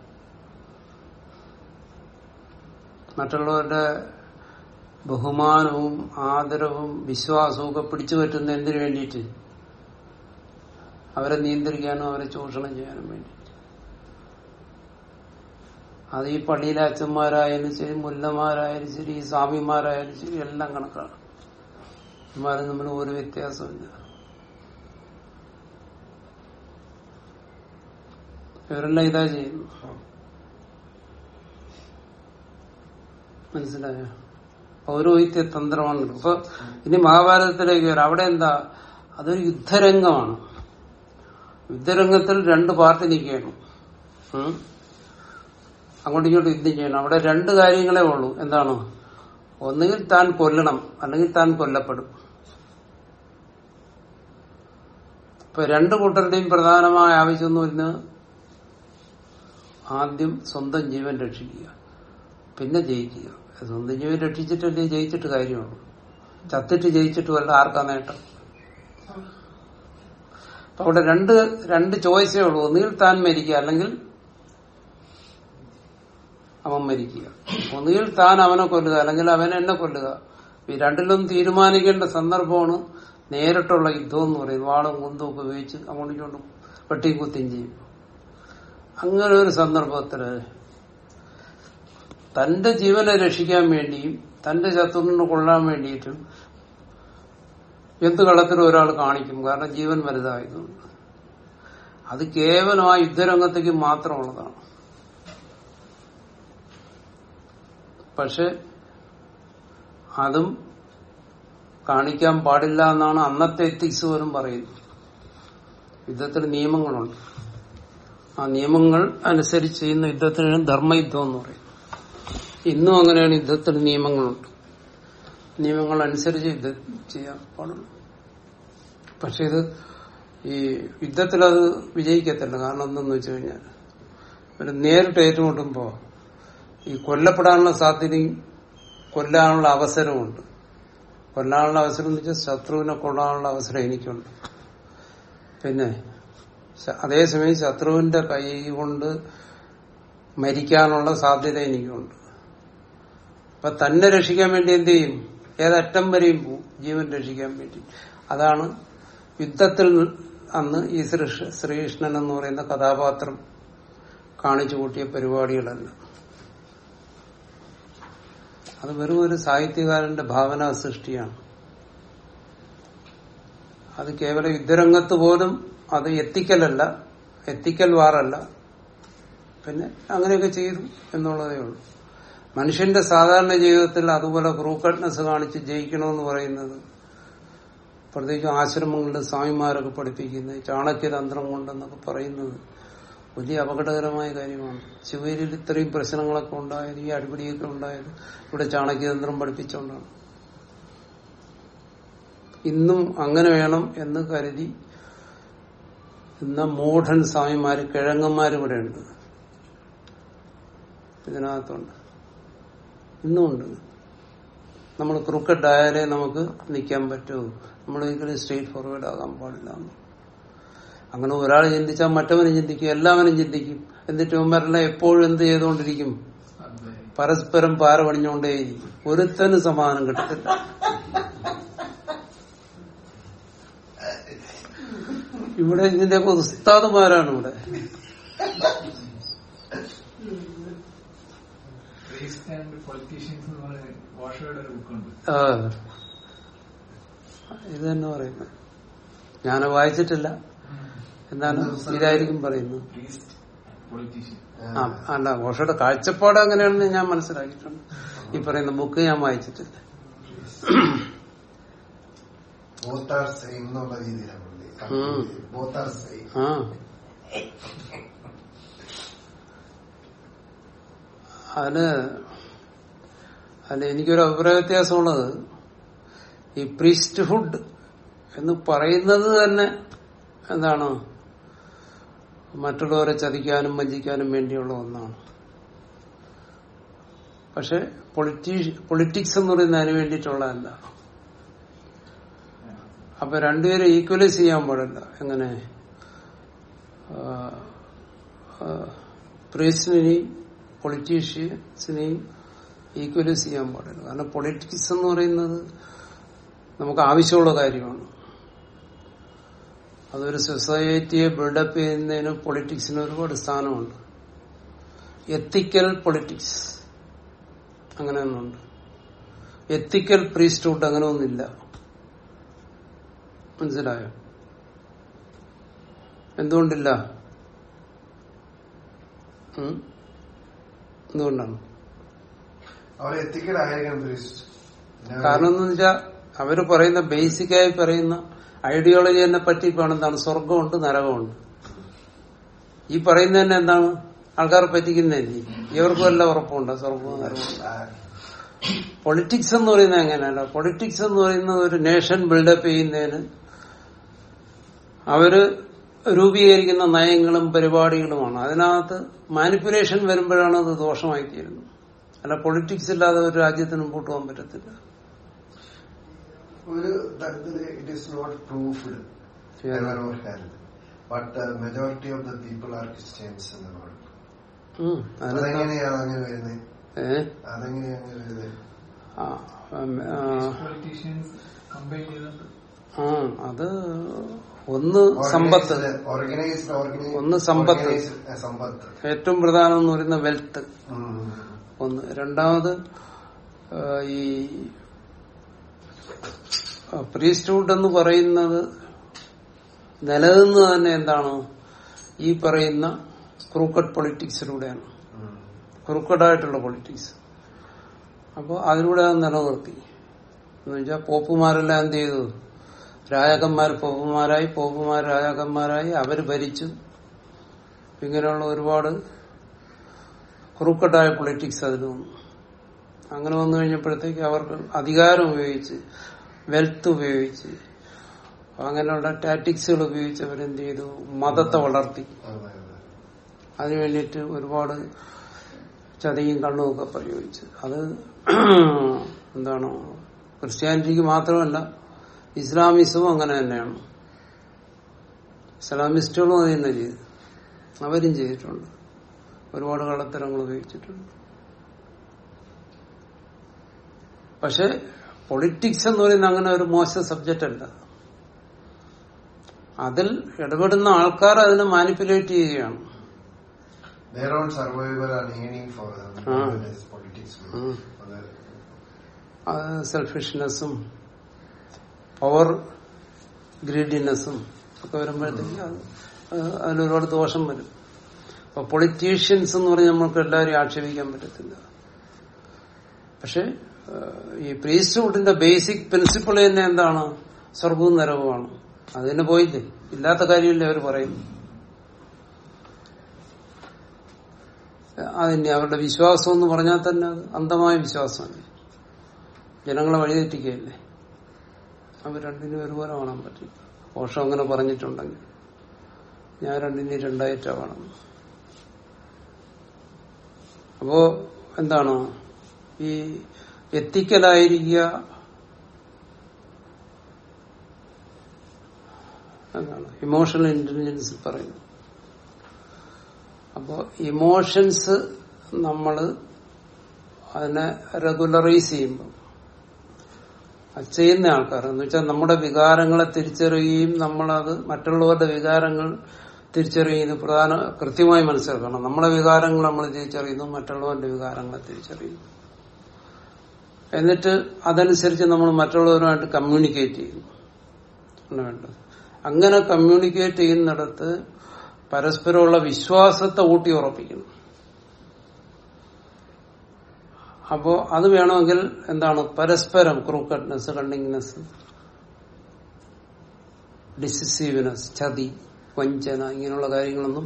Speaker 1: മറ്റുള്ളവരുടെ ബഹുമാനവും ആദരവും വിശ്വാസവും ഒക്കെ പിടിച്ചു പറ്റുന്ന എന്തിനു വേണ്ടിയിട്ട് അവരെ നിയന്ത്രിക്കാനും അവരെ ചൂഷണം ചെയ്യാനും വേണ്ടി അത് ഈ പള്ളിയിലെ അച്ഛന്മാരായാലും ശരി മുല്ലമാരായാലും ശരി ഈ സ്വാമിമാരായാലും ശരി എല്ലാം കണക്കാണ് ഇമാരും തമ്മിൽ ഒരു വ്യത്യാസമില്ല ഇവരെല്ലാം ഇതാ ചെയ്യുന്നു മനസ്സിലായോ പൗരോഹിത്യ തന്ത്രമാണ് അപ്പൊ ഇനി മഹാഭാരതത്തിലേക്ക് വരാം അവിടെ എന്താ അതൊരു യുദ്ധരംഗമാണ് യുദ്ധരംഗത്തിൽ രണ്ട് പാർട്ടി നിൽക്കുകയാണ് ഉം. അങ്ങോട്ടും ഇങ്ങോട്ടും യുദ്ധം ചെയ്യണം അവിടെ രണ്ട് കാര്യങ്ങളേ ഉള്ളൂ എന്താണ് ഒന്നുകിൽ താൻ കൊല്ലണം അല്ലെങ്കിൽ താൻ കൊല്ലപ്പെടും ഇപ്പൊ രണ്ടു കൂട്ടരുടെയും പ്രധാനമായ ആവശ്യം എന്ന് പറയുന്നത് ആദ്യം സ്വന്തം ജീവൻ രക്ഷിക്കുക പിന്നെ ജയിക്കുക സ്വന്തം ജീവൻ രക്ഷിച്ചിട്ടല്ലേ ജയിച്ചിട്ട് കാര്യമുള്ളൂ ചത്തിട്ട് ജയിച്ചിട്ട് വല്ല ആർക്കാ നേട്ടം അപ്പൊ അവിടെ രണ്ട് രണ്ട് ചോയ്സേ ഉള്ളൂ ഒന്നുകിൽ താൻ മരിക്കുക അല്ലെങ്കിൽ അവൻ മരിക്കുക ഒന്നുകിൽ താൻ അവനെ കൊല്ലുക അല്ലെങ്കിൽ അവൻ എന്നെ കൊല്ലുക ഈ രണ്ടിലും തീരുമാനിക്കേണ്ട സന്ദർഭമാണ് നേരിട്ടുള്ള യുദ്ധം എന്ന് പറയുന്നത് വാളും കുന്തും ഒക്കെ ഉപയോഗിച്ച് അങ്ങോട്ടും ഇങ്ങോട്ടും വെട്ടിയും കുത്തിയും ചെയ്യും അങ്ങനെ ഒരു സന്ദർഭത്തില് തന്റെ ജീവനെ രക്ഷിക്കാൻ വേണ്ടിയും തന്റെ ശത്രുവിനെ കൊള്ളാൻ വേണ്ടിയിട്ടും എന്ത് കളത്തിലും ഒരാൾ കാണിക്കും കാരണം ജീവൻ വലുതായതുകൊണ്ട് അത് കേവലം ആ യുദ്ധരംഗത്തേക്ക് മാത്രമുള്ളതാണ് പക്ഷെ അതും കാണിക്കാൻ പാടില്ല എന്നാണ് അന്നത്തെ എത്തിക്സ് പോലും പറയുന്നത് യുദ്ധത്തിന് നിയമങ്ങളുണ്ട് ആ നിയമങ്ങൾ അനുസരിച്ച് ചെയ്യുന്ന യുദ്ധത്തിന് ധർമ്മയുദ്ധം എന്ന് പറയും ഇന്നും അങ്ങനെയാണ് യുദ്ധത്തിന് നിയമങ്ങളുണ്ട് നിയമങ്ങൾ അനുസരിച്ച് യുദ്ധം ചെയ്യാൻ പാടുള്ളൂ പക്ഷെ ഇത് ഈ യുദ്ധത്തിൽ അത് വിജയിക്കത്തില്ല കാരണം എന്തെന്ന് വെച്ച് കഴിഞ്ഞാൽ ഒരു നേരിട്ട് ഏറ്റുമുട്ടുമ്പോ ഈ കൊല്ലപ്പെടാനുള്ള സാധ്യതയും കൊല്ലാനുള്ള അവസരമുണ്ട് കൊല്ലാനുള്ള അവസരം എന്ന് വെച്ചാൽ ശത്രുവിനെ കൊള്ളാനുള്ള അവസരം എനിക്കുണ്ട് പിന്നെ ശ- അതേസമയം ശത്രുവിന്റെ കൈ കൊണ്ട് മരിക്കാനുള്ള സാധ്യത എനിക്കുണ്ട് അപ്പൊ തന്നെ രക്ഷിക്കാൻ വേണ്ടി എന്ത് ചെയ്യും ഏതറ്റം വരെയും പോവും ജീവൻ രക്ഷിക്കാൻ വേണ്ടി അതാണ് യുദ്ധത്തിൽ അന്ന് ഈ ശ്രീ- ശ്രീകൃഷ്ണൻ എന്ന് പറയുന്ന കഥാപാത്രം കാണിച്ചു കൂട്ടിയ പരിപാടികളല്ല അത് വെറും ഒരു സാഹിത്യകാരന്റെ ഭാവനാ സൃഷ്ടിയാണ് അത് കേവലം യുദ്ധരംഗത്ത് പോലും അത് എത്തിക്കലല്ല എത്തിക്കൽ വാറല്ല പിന്നെ അങ്ങനെയൊക്കെ ചെയ്തു എന്നുള്ളതേ ഉള്ളൂ മനുഷ്യന്റെ സാധാരണ ജീവിതത്തിൽ അതുപോലെ ക്രൂക്കട്ട്നെസ് കാണിച്ച് ജയിക്കണമെന്ന് പറയുന്നത് പ്രത്യേകിച്ച് ആശ്രമങ്ങളിൽ സ്വാമിമാരൊക്കെ പഠിപ്പിക്കുന്നത് ചാണക്യതന്ത്രം കൊണ്ടെന്നൊക്കെ പറയുന്നത് വലിയ അപകടകരമായ കാര്യമാണ് ശിവരിൽ ഇത്രയും പ്രശ്നങ്ങളൊക്കെ ഉണ്ടായത് ഈ അടിപിടിയൊക്കെ ഉണ്ടായത് ഇവിടെ ചാണക്യതന്ത്രം പഠിപ്പിച്ചുകൊണ്ടാണ് ഇന്നും അങ്ങനെ വേണം എന്ന് കരുതി ഇന്ന മൂഢൻ സ്വാമിമാര് കിഴങ്ങന്മാര് ഇവിടെ ഉണ്ട് ഇതിനകത്തുണ്ട് ഇന്നും ഉണ്ട് നമ്മൾ ക്രിക്കറ്റ് ആയാലേ നമുക്ക് നിൽക്കാൻ പറ്റൂ നമ്മൾ ഒരിക്കലും സ്ട്രേറ്റ് ഫോർവേഡ് ആകാൻ പാടില്ല എന്ന്. അങ്ങനെ ഒരാൾ ചിന്തിച്ചാൽ മറ്റവനും ചിന്തിക്കും എല്ലാവരും ചിന്തിക്കും എന്നിട്ട് ഇവന്മാരെല്ലാം എപ്പോഴും എന്ത് ചെയ്തുകൊണ്ടിരിക്കും
Speaker 2: അതെ
Speaker 1: പരസ്പരം പാര പണിഞ്ഞുകൊണ്ടേയിരിക്കും ഒരുത്തന് സമാധാനം കിട്ടത്തില്ല ഇവിടെ ഇതിന്റെയൊക്കെ ഉസ്താദുമാരാണ് ഇവിടെ
Speaker 2: Priest and politicians എന്ന് പറയുന്ന വാഷയുടെ ഒരു ബുക്കുണ്ട്
Speaker 1: ആ. ഇത് തന്നെ പറയുന്നത് ഞാൻ വായിച്ചിട്ടില്ല എന്നാലും ഇതായിരിക്കും പറയുന്നത്
Speaker 2: പ്രീസ്റ്റ് പൊളിറ്റീഷ്യൻ
Speaker 1: ആ അല്ല ഘോഷയുടെ കാഴ്ചപ്പാട് അങ്ങനെയാണെന്ന് ഞാൻ മനസ്സിലാക്കിയിട്ടുണ്ട് ഈ പറയുന്ന ബുക്ക് ഞാൻ വായിച്ചിട്ടില്ല
Speaker 3: ബോത്ത് ആർ സെയിം എന്നുള്ള രീതിയിലാണ്
Speaker 1: ഉം.
Speaker 3: ബോത്ത് ആർ സെയിം
Speaker 1: ആ അതിന് അതിൽ എനിക്കൊരു അഭിപ്രായ വ്യത്യാസമുള്ളത് ഈ പ്രീസ്റ്റ്ഹുഡ് എന്ന് പറയുന്നത് തന്നെ എന്താണ് മറ്റുള്ളവരെ ചതിക്കാനും വഞ്ചിക്കാനും വേണ്ടിയുള്ള ഒന്നാണ് പക്ഷെ പൊളിറ്റീഷ് പൊളിറ്റിക്സ് എന്ന് പറയുന്നത് അതിന് വേണ്ടിയിട്ടുള്ളതല്ല അപ്പൊ രണ്ടുപേരും ഈക്വലൈസ് ചെയ്യാൻ പാടില്ല എങ്ങനെ പ്രീസിനെയും പൊളിറ്റീഷ്യൻസിനെയും ഈക്വലൈസ് ചെയ്യാൻ പാടില്ല കാരണം പൊളിറ്റിക്സ് എന്ന് പറയുന്നത് നമുക്ക് ആവശ്യമുള്ള കാര്യമാണ് അതൊരു സൊസൈറ്റിയെ ബിൽഡപ്പ് ചെയ്യുന്നതിന് പൊളിറ്റിക്സിന് ഒരുപാട് സ്ഥാനമുണ്ട് എത്തിക്കൽ പൊളിറ്റിക്സ് അങ്ങനെ ഒന്നുണ്ട് എത്തിക്കൽ പ്രീസ്റ്റ്ഹുഡ് അങ്ങനെ ഒന്നില്ല മനസ്സിലായോ എന്തുകൊണ്ടില്ല ഉം? എന്തുകൊണ്ടാണ്
Speaker 3: അവർ എത്തിക്കലായിരിക്കണം പ്രീസ്റ്റ്
Speaker 1: കാരണം എന്ന് വെച്ചാൽ അവര് പറയുന്ന ബേസിക്കായി പറയുന്ന ഐഡിയോളജിയെ പറ്റി ഇപ്പൊ എന്താണ് സ്വർഗമുണ്ട് നരകമുണ്ട് ഈ പറയുന്ന തന്നെ എന്താണ് ആൾക്കാരെ പറ്റിക്കുന്നതല്ലേ ഇവർക്കും വല്ല ഉറപ്പുണ്ട് സ്വർഗവും നരകവും പൊളിറ്റിക്സ് എന്ന് പറയുന്നത് എങ്ങനെയല്ല പൊളിറ്റിക്സ് എന്ന് പറയുന്നത് ഒരു നേഷൻ ബിൽഡപ്പ് ചെയ്യുന്നതിന് അവര് രൂപീകരിക്കുന്ന നയങ്ങളും പരിപാടികളുമാണ് അതിനകത്ത് മാനിപ്പുലേഷൻ വരുമ്പോഴാണ് അത് ദോഷമായി തീരുന്നത് അല്ല പൊളിറ്റിക്സ് ഇല്ലാതെ ഒരു രാജ്യത്തിന് മുമ്പോട്ട് പോകാൻ പറ്റത്തില്ല
Speaker 3: ഒരു തരത്തില് it is not proofed but majority of the people are Christians എന്ന് പറഞ്ഞു
Speaker 1: ഉം, അതിനെന്താ?
Speaker 3: അതെങ്ങനെയാണ് അങ്ങനെ വരുന്നത്
Speaker 1: ഏ?
Speaker 3: അതെങ്ങനെയാണ് വരുന്നത്
Speaker 1: ആ, ഉം, ആ,
Speaker 2: പൊളിറ്റീഷ്യൻസ് കമ്പൈൻ ചെയ്തിട്ട്
Speaker 1: ആ, അത് ഒന്ന് സമ്പത്ത്
Speaker 3: ഓർഗനൈസ്ഡ് ഓർഗനൈസ്
Speaker 1: ഒന്ന് സമ്പത്ത്.
Speaker 3: സമ്പത്ത്
Speaker 1: ഏറ്റവും പ്രധാനം എന്ന് പറയുന്ന വെൽത്ത്
Speaker 3: ഉം.
Speaker 1: ഒന്ന് രണ്ടാമത് ആ, ഈ പ്രീസ്റ്റ്ഹുഡ് എന്ന് പറയുന്നത് നിലനിന്ന് തന്നെ എന്താണ് ഈ പറയുന്ന ക്രൂക്കഡ് പൊളിറ്റിക്സിലൂടെയാണ്
Speaker 3: ഉം.
Speaker 1: ക്രൂക്കഡായിട്ടുള്ള പൊളിറ്റിക്സ് അപ്പോൾ അതിലൂടെ അത് നിലനിർത്തി എന്ന് വെച്ചാൽ പോപ്പുമാരെല്ലാം എന്ത് ചെയ്തു രാജാക്കന്മാർ പോപ്പുമാരായി പോപ്പുമാർ രാജാക്കന്മാരായി അവര് ഭരിച്ചു ഇങ്ങനെയുള്ള ഒരുപാട് ക്രൂക്കഡായ പൊളിറ്റിക്സ് അതിൽ വന്നു അങ്ങനെ വന്നു കഴിഞ്ഞപ്പോഴത്തേക്ക് അവർക്ക് അധികാരം ഉപയോഗിച്ച് വെൽത്ത് ഉപയോഗിച്ച് അങ്ങനെയുള്ള ടാറ്റിക്സുകൾ ഉപയോഗിച്ച് അവരെന്ത് ചെയ്തു മതത്തെ വളർത്തി
Speaker 3: അതെ, അതെ.
Speaker 1: അതിനു വേണ്ടിയിട്ട് ഒരുപാട് ചതിയും കണ്ണും ഒക്കെ പ്രയോഗിച്ച് അത് എന്താണ് ക്രിസ്ത്യാനിറ്റിക്ക് മാത്രമല്ല ഇസ്ലാമിസവും അങ്ങനെ തന്നെയാണ് ഇസ്ലാമിസ്റ്റുകളും അത് തന്നെ ചെയ്തു അവരും ചെയ്തിട്ടുണ്ട് ഒരുപാട് കള്ളത്തരങ്ങൾ ഉപയോഗിച്ചിട്ടുണ്ട് പക്ഷെ പൊളിറ്റിക്സ് എന്ന് പറയുന്ന അങ്ങനെ ഒരു മോശം സബ്ജക്റ്റ് അല്ല അതിൽ ഇടപെടുന്ന ആൾക്കാർ അതിനെ മാനിപ്പുലേറ്റ് ചെയ്യുകയാണ്
Speaker 3: Their own survival and aiming for them.
Speaker 1: Ah.
Speaker 3: Politics.
Speaker 1: ഉം.
Speaker 3: അതെ.
Speaker 1: അത് സെൽഫിഷ്നെസ്സും പവർ ഗ്രീഡിനെസ്സും ഒക്കെ വരുമ്പോഴത്തേക്ക് അത് അത് അതിനൊരുപാട് ദോഷം വരും അപ്പൊ പൊളിറ്റീഷ്യൻസ് എന്ന് പറഞ്ഞാൽ നമ്മൾക്ക് എല്ലാവരെയും ആക്ഷേപിക്കാൻ പറ്റത്തില്ല പക്ഷെ ഈ പ്രീസ്റ്റ്ഹുഡിന്റെ ബേസിക് പ്രിൻസിപ്പിൾ തന്നെ എന്താണ് സ്വർഗവും നരകവുമാണ് അതിന് പോയില്ലേ ഇല്ലാത്ത കാര്യമില്ലേ അവർ പറയുന്നു അതിന്റെ അവരുടെ വിശ്വാസം എന്ന് പറഞ്ഞാൽ തന്നെ അത് അന്ധമായ വിശ്വാസമല്ലേ ജനങ്ങളെ വഴിതെറ്റിക്കുകയല്ലേ അവർ രണ്ടിനും ഒരുപോലെ കാണാൻ പറ്റും ഓഷം അങ്ങനെ പറഞ്ഞിട്ടുണ്ടെങ്കിൽ ഞാൻ രണ്ടിനും രണ്ടായിട്ടാ കാണുന്നു അപ്പോ എന്താണ് ഈ എത്തിക്കലായിരിക്കുക എന്താണ് ഇമോഷണൽ ഇന്റലിജൻസ് പറയുന്നു അപ്പോ ഇമോഷൻസ് നമ്മള് അതിനെ റെഗുലറൈസ് ചെയ്യുമ്പോൾ അത് ചെയ്യുന്ന ആൾക്കാർ എന്ന് വെച്ചാൽ നമ്മുടെ വികാരങ്ങളെ തിരിച്ചറിയുകയും നമ്മളത് മറ്റുള്ളവരുടെ വികാരങ്ങൾ തിരിച്ചറിയുന്നത് പ്രധാന കൃത്യമായി മനസ്സിലാക്കണം നമ്മുടെ വികാരങ്ങൾ നമ്മൾ തിരിച്ചറിയുന്നു മറ്റുള്ളവരുടെ വികാരങ്ങളെ തിരിച്ചറിയുന്നു എന്നിട്ട് അതനുസരിച്ച് നമ്മൾ മറ്റുള്ളവരുമായിട്ട് കമ്മ്യൂണിക്കേറ്റ് ചെയ്യുന്നു ആണ് വേണ്ടത് അങ്ങനെ കമ്മ്യൂണിക്കേറ്റ് ചെയ്യുന്നിടത്ത് പരസ്പരമുള്ള വിശ്വാസത്തെ ഊട്ടി ഉറപ്പിക്കണം അപ്പോ അത് വേണമെങ്കിൽ എന്താണ് പരസ്പരം ക്രൂക്കഡ്നെസ് കണ്ണിങ്നെസ് ഡിസിസീവ്നെസ് ചതി വഞ്ചന ഇങ്ങനെയുള്ള കാര്യങ്ങളൊന്നും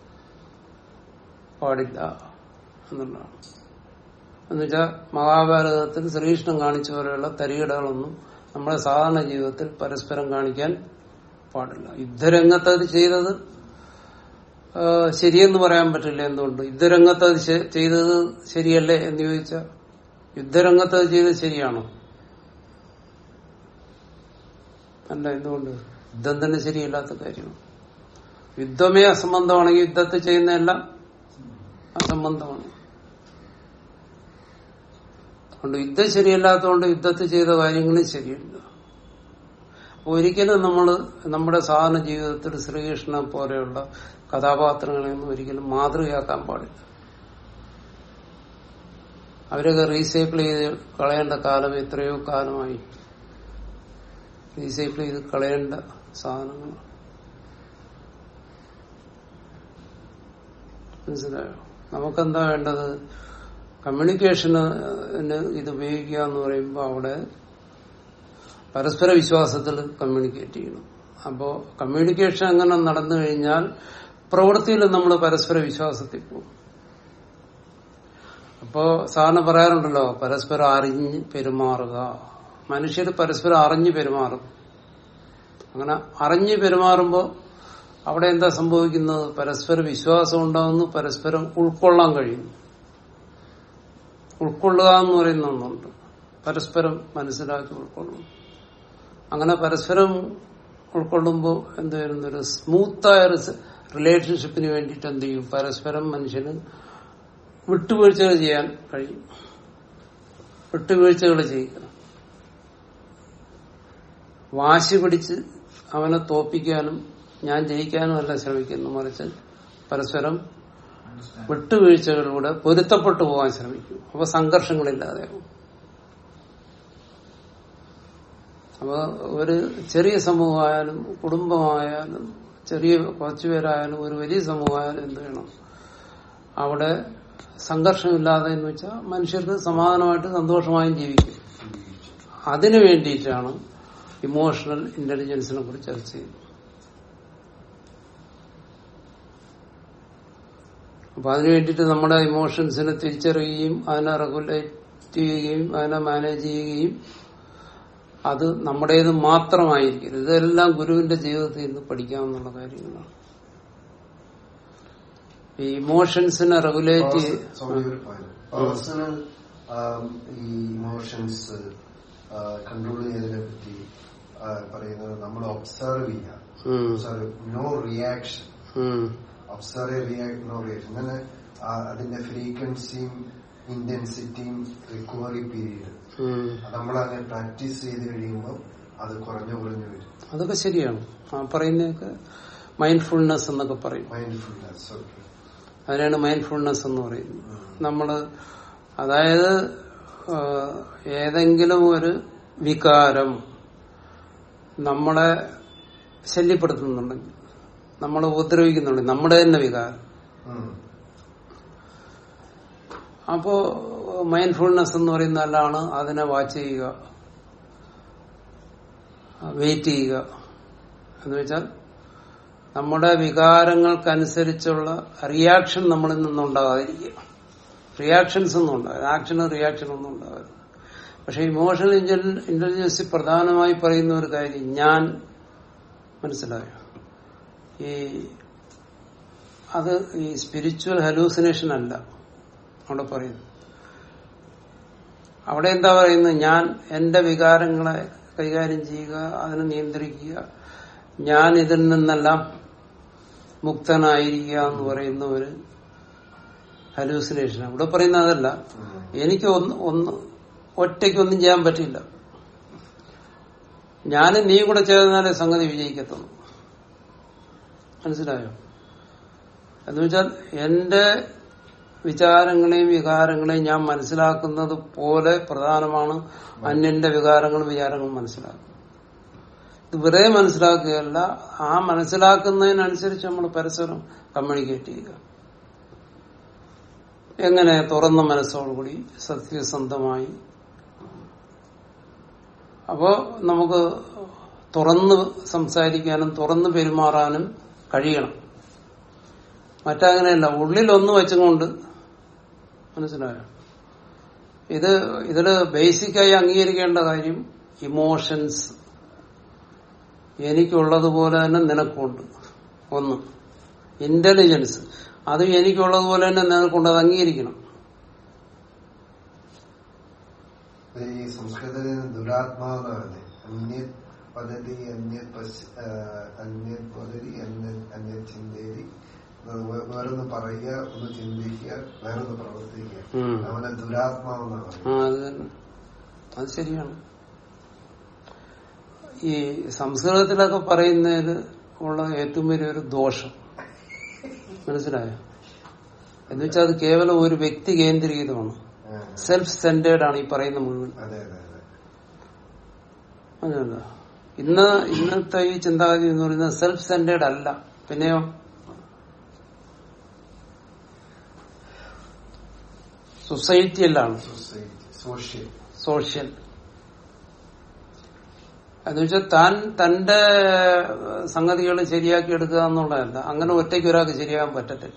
Speaker 1: പാടില്ല എന്നുള്ളതാണ് എന്നുവെച്ചാൽ മഹാഭാരതത്തിൽ ശ്രീകൃഷ്ണൻ കാണിച്ച പോലെയുള്ള തരികിടകളൊന്നും നമ്മുടെ സാധാരണ ജീവിതത്തിൽ പരസ്പരം കാണിക്കാൻ പാടില്ല യുദ്ധരംഗത്ത് അത് ചെയ്തത് ആ, ശരിയെന്ന് പറയാൻ പറ്റില്ല എന്തുകൊണ്ട് യുദ്ധരംഗത്ത് അത് ശ- ചെയ്തത് ശരിയല്ലേ എന്ന് ചോദിച്ചാൽ യുദ്ധരംഗത്ത് അത് ചെയ്തത് ശരിയാണോ അല്ല എന്തുകൊണ്ട് യുദ്ധം തന്നെ ശരിയല്ലാത്ത കാര്യമാണ് യുദ്ധമേ അസംബന്ധമാണെങ്കിൽ യുദ്ധത്തിൽ ചെയ്യുന്നതെല്ലാം അസംബന്ധമാണ് അതുകൊണ്ട് യുദ്ധം ശരിയല്ലാത്തതുകൊണ്ട് യുദ്ധത്തിൽ ചെയ്ത കാര്യങ്ങളും ശരിയല്ല അപ്പൊ ഒരിക്കലും നമ്മൾ നമ്മുടെ സാധാരണ ജീവിതത്തിൽ ശ്രീകൃഷ്ണനെ പോലെയുള്ള കഥാപാത്രങ്ങളെയൊന്നും ഒരിക്കലും മാതൃകയാക്കാൻ പാടില്ല അവരൊക്കെ റീസൈക്കിൾ ചെയ്ത് കളയേണ്ട കാലം എത്രയോ കാലമായി റീസൈക്കിൾ ചെയ്ത് കളയേണ്ട സാധനങ്ങളാണ് മനസ്സിലായോ നമുക്കെന്താ വേണ്ടത് കമ്മ്യൂണിക്കേഷന് ഇത് ഉപയോഗിക്കുക എന്ന് പറയുമ്പോൾ അവിടെ പരസ്പര വിശ്വാസത്തിൽ കമ്മ്യൂണിക്കേറ്റ് ചെയ്യണം അപ്പോ കമ്മ്യൂണിക്കേഷൻ അങ്ങനെ നടന്നു കഴിഞ്ഞാൽ പ്രവൃത്തിയിൽ നമ്മൾ പരസ്പര വിശ്വാസത്തിൽ പോകും അപ്പോ സാറിന് പറയാറുണ്ടല്ലോ പരസ്പരം അറിഞ്ഞ് പെരുമാറുക മനുഷ്യർ പരസ്പരം അറിഞ്ഞ് പെരുമാറും അങ്ങനെ അറിഞ്ഞ് പെരുമാറുമ്പോൾ അവിടെ എന്താ സംഭവിക്കുന്നത് പരസ്പര വിശ്വാസം ഉണ്ടാകുന്നു പരസ്പരം ഉൾക്കൊള്ളാൻ കഴിയുന്നു ഉൾക്കൊള്ളുക എന്ന് പറയുന്ന ഒന്നുണ്ട് പരസ്പരം മനസ്സിലാക്കി ഉൾക്കൊള്ളുന്നു അങ്ങനെ പരസ്പരം ഉൾക്കൊള്ളുമ്പോൾ എന്ത് വരുന്നു ഒരു സ്മൂത്തായ റിലേഷൻഷിപ്പിന് വേണ്ടിയിട്ട് എന്ത് ചെയ്യും പരസ്പരം മനുഷ്യന് വിട്ടുവീഴ്ചകൾ ചെയ്യാൻ കഴിയും വിട്ടുവീഴ്ചകൾ ചെയ്യുക വാശി പിടിച്ച് അവനെ തോപ്പിക്കാനും ഞാൻ ജയിക്കാനും അല്ല ശ്രമിക്കുന്നു മറിച്ച് പരസ്പരം വിട്ടുവീഴ്ചകളിലൂടെ പൊരുത്തപ്പെട്ടു പോകാൻ ശ്രമിക്കും അപ്പൊ സംഘർഷങ്ങളില്ലാതെയാവും അപ്പൊ ഒരു ചെറിയ സമൂഹമായാലും കുടുംബമായാലും ചെറിയ കുറച്ചുപേരായാലും ഒരു വലിയ സമൂഹമായാലും എന്ത് വേണം അവിടെ സംഘർഷമില്ലാതെ എന്ന് വെച്ചാൽ മനുഷ്യർക്ക് സമാധാനമായിട്ട് സന്തോഷമായും ജീവിക്കും അതിനു വേണ്ടിയിട്ടാണ് ഇമോഷണൽ ഇന്റലിജൻസിനെ കുറിച്ച് ചർച്ച ചെയ്യുന്നത് അപ്പൊ അതിനു വേണ്ടിയിട്ട് നമ്മുടെ ഇമോഷൻസിനെ തിരിച്ചറിയുകയും അതിനെ റെഗുലേറ്റ് ചെയ്യുകയും അതിനെ മാനേജ് ചെയ്യുകയും അത് നമ്മുടേത് മാത്രമായിരിക്കും ഇതെല്ലാം ഗുരുവിന്റെ ജീവിതത്തിൽ നിന്ന് പഠിക്കാവുന്ന കാര്യങ്ങളാണ് ഈ ഇമോഷൻസിനെ റെഗുലേറ്റ്
Speaker 3: സോറി ഒരു പോയിന്റ് പേഴ്സണൽ ഈ ഇമോഷൻസ് കൺട്രോൾ ചെയ്യുന്നതിനെ പറ്റി ആ, പറയുന്നത് നമ്മൾ ഒബ്സർവ് ചെയ്യുക observe no reaction observe react no reaction അങ്ങനെ ആ, അതിന്റെ ഫ്രീക്വൻസിയും ഇന്റൻസിറ്റിയും റിക്കവറി പീരീഡ് നമ്മൾ അങ്ങനെ പ്രാക്ടീസ് ചെയ്ത് കഴിയുമ്പോൾ അത് കുറഞ്ഞു കുറഞ്ഞു വരും
Speaker 1: അതൊക്കെ ശരിയാണ് ആ പറയുന്നതൊക്കെ മൈൻഡ്ഫുൾനെസ് എന്നൊക്കെ പറയും
Speaker 3: മൈൻഡ്ഫുൾനെസ് ഓക്കെ
Speaker 1: അതിനാണ് മൈൻഡ്ഫുൾനെസ് എന്ന് പറയുന്നത് നമ്മള് അതായത് ആ, ഏതെങ്കിലും ഒരു വികാരം നമ്മളെ ശല്യപ്പെടുത്തുന്നുണ്ടെങ്കിൽ നമ്മളെ ഉപദ്രവിക്കുന്നുണ്ടെങ്കിൽ നമ്മുടെ തന്നെ വികാരം അപ്പോ മൈൻഡ്ഫുൾനെസ് എന്ന് പറയുന്ന നല്ലതാണ് അതിനെ വാച്ച് ചെയ്യുക വെയിറ്റ് ചെയ്യുക എന്ന് വെച്ചാൽ നമ്മുടെ വികാരങ്ങൾക്കനുസരിച്ചുള്ള റിയാക്ഷൻ നമ്മളിൽ നിന്നുണ്ടാകാതിരിക്കുക റിയാക്ഷൻസ് ഒന്നും ഉണ്ടാകും ആക്ഷനും റിയാക്ഷനും ഒന്നും ഉണ്ടാകരുത് പക്ഷെ ഇമോഷണൽ ഇന്റലിജൻസ് പ്രധാനമായി പറയുന്ന ഒരു കാര്യം ഞാൻ മനസ്സിലായോ ഈ അത് ഈ സ്പിരിച്വൽ ഹലൂസിനേഷൻ അല്ല അവിടെ പറയുന്നു അവിടെ എന്താ പറയുന്നത് ഞാൻ എന്റെ വികാരങ്ങളെ കൈകാര്യം ചെയ്യുക അതിനെ നിയന്ത്രിക്കുക ഞാൻ ഇതിൽ നിന്നെല്ലാം മുക്തനായിരിക്കുക എന്ന് പറയുന്ന ഒരു ഹലൂസിനേഷൻ ഇവിടെ പറയുന്ന അതല്ല എനിക്ക് ഒന്ന് ഒന്ന് ഒറ്റയ്ക്കൊന്നും ചെയ്യാൻ പറ്റില്ല ഞാനും നീ കൂടെ ചേർന്നാലേ സംഗതി വിജയിക്കത്തുള്ളൂ മനസ്സിലായോ എന്ന് വെച്ചാൽ എന്റെ വിചാരങ്ങളെയും വികാരങ്ങളെയും ഞാൻ മനസ്സിലാക്കുന്നത് പോലെ പ്രധാനമാണ് അന്യന്റെ വികാരങ്ങളും വിചാരങ്ങളും മനസ്സിലാക്കുക ഇത് വെറുതെ മനസ്സിലാക്കുകയല്ല ആ മനസ്സിലാക്കുന്നതിനനുസരിച്ച് നമ്മൾ പരസ്പരം കമ്മ്യൂണിക്കേറ്റ് ചെയ്യുക എങ്ങനെ തുറന്ന മനസ്സോടുകൂടി സത്യസന്ധമായി അപ്പോ നമുക്ക് തുറന്ന് സംസാരിക്കാനും തുറന്ന് പെരുമാറാനും കഴിയണം മറ്റങ്ങനെയല്ല ഉള്ളിൽ ഒന്ന് വെച്ചുകൊണ്ട് മനസ്സിലായോ ഇത് ഇതില് ബേസിക്കായി അംഗീകരിക്കേണ്ട കാര്യം ഇമോഷൻസ് എനിക്കുള്ളതുപോലെ തന്നെ നിനക്കുണ്ട് ഒന്ന് ഇന്റലിജൻസ് അത് എനിക്കുള്ളതുപോലെ തന്നെ നിനക്കുണ്ട് അത് അംഗീകരിക്കണം
Speaker 3: ഈ സംസ്കൃതത്തിൽ ദുരാത്മാവെന്നാണ് അന്യത് പദ്ധതി അന്യത് പശ്ച അന്യത് പദ്ധതി അന്യത് അന്യത് ചിന്തേരി വേ- വേറൊന്ന് പറയുക ഒന്ന് ചിന്തിക്കുക വേറൊന്ന് പ്രവർത്തിക്കുക
Speaker 1: ഉം.
Speaker 3: അവനെ ദുരാത്മാവെന്നാണ്
Speaker 1: ആ അത് തന്നെ അത് ശരിയാണ് ഈ സംസ്കൃതത്തിലൊക്കെ പറയുന്നതിൽ ഉള്ള ഏറ്റവും വലിയൊരു ദോഷം മനസ്സിലായോ എന്ന് വെച്ചാൽ അത് കേവലം ഒരു വ്യക്തി കേന്ദ്രീകൃതമാണ്
Speaker 3: ആ,
Speaker 1: സെൽഫ് സെന്റേഡ് ആണ് ഈ പറയുന്ന മുഴുവൻ
Speaker 3: അതെ അതെ അതെ
Speaker 1: അതല്ല ഇന്ന് ഇന്നത്തെ ഈ ചിന്താഗതി എന്ന് പറയുന്നത് സെൽഫ് സെന്റേഡ് അല്ല പിന്നെയോ സൊസൈറ്റിയിലാണ്
Speaker 3: സൊസൈറ്റി സോഷ്യൽ
Speaker 1: സോഷ്യൽ എന്ന് വെച്ചാൽ താൻ തന്റെ സംഗതികൾ ശരിയാക്കി എടുക്കുക എന്നുള്ളതല്ല അങ്ങനെ ഒറ്റയ്ക്ക് ഒരാൾക്ക് ശരിയാകാൻ പറ്റത്തില്ല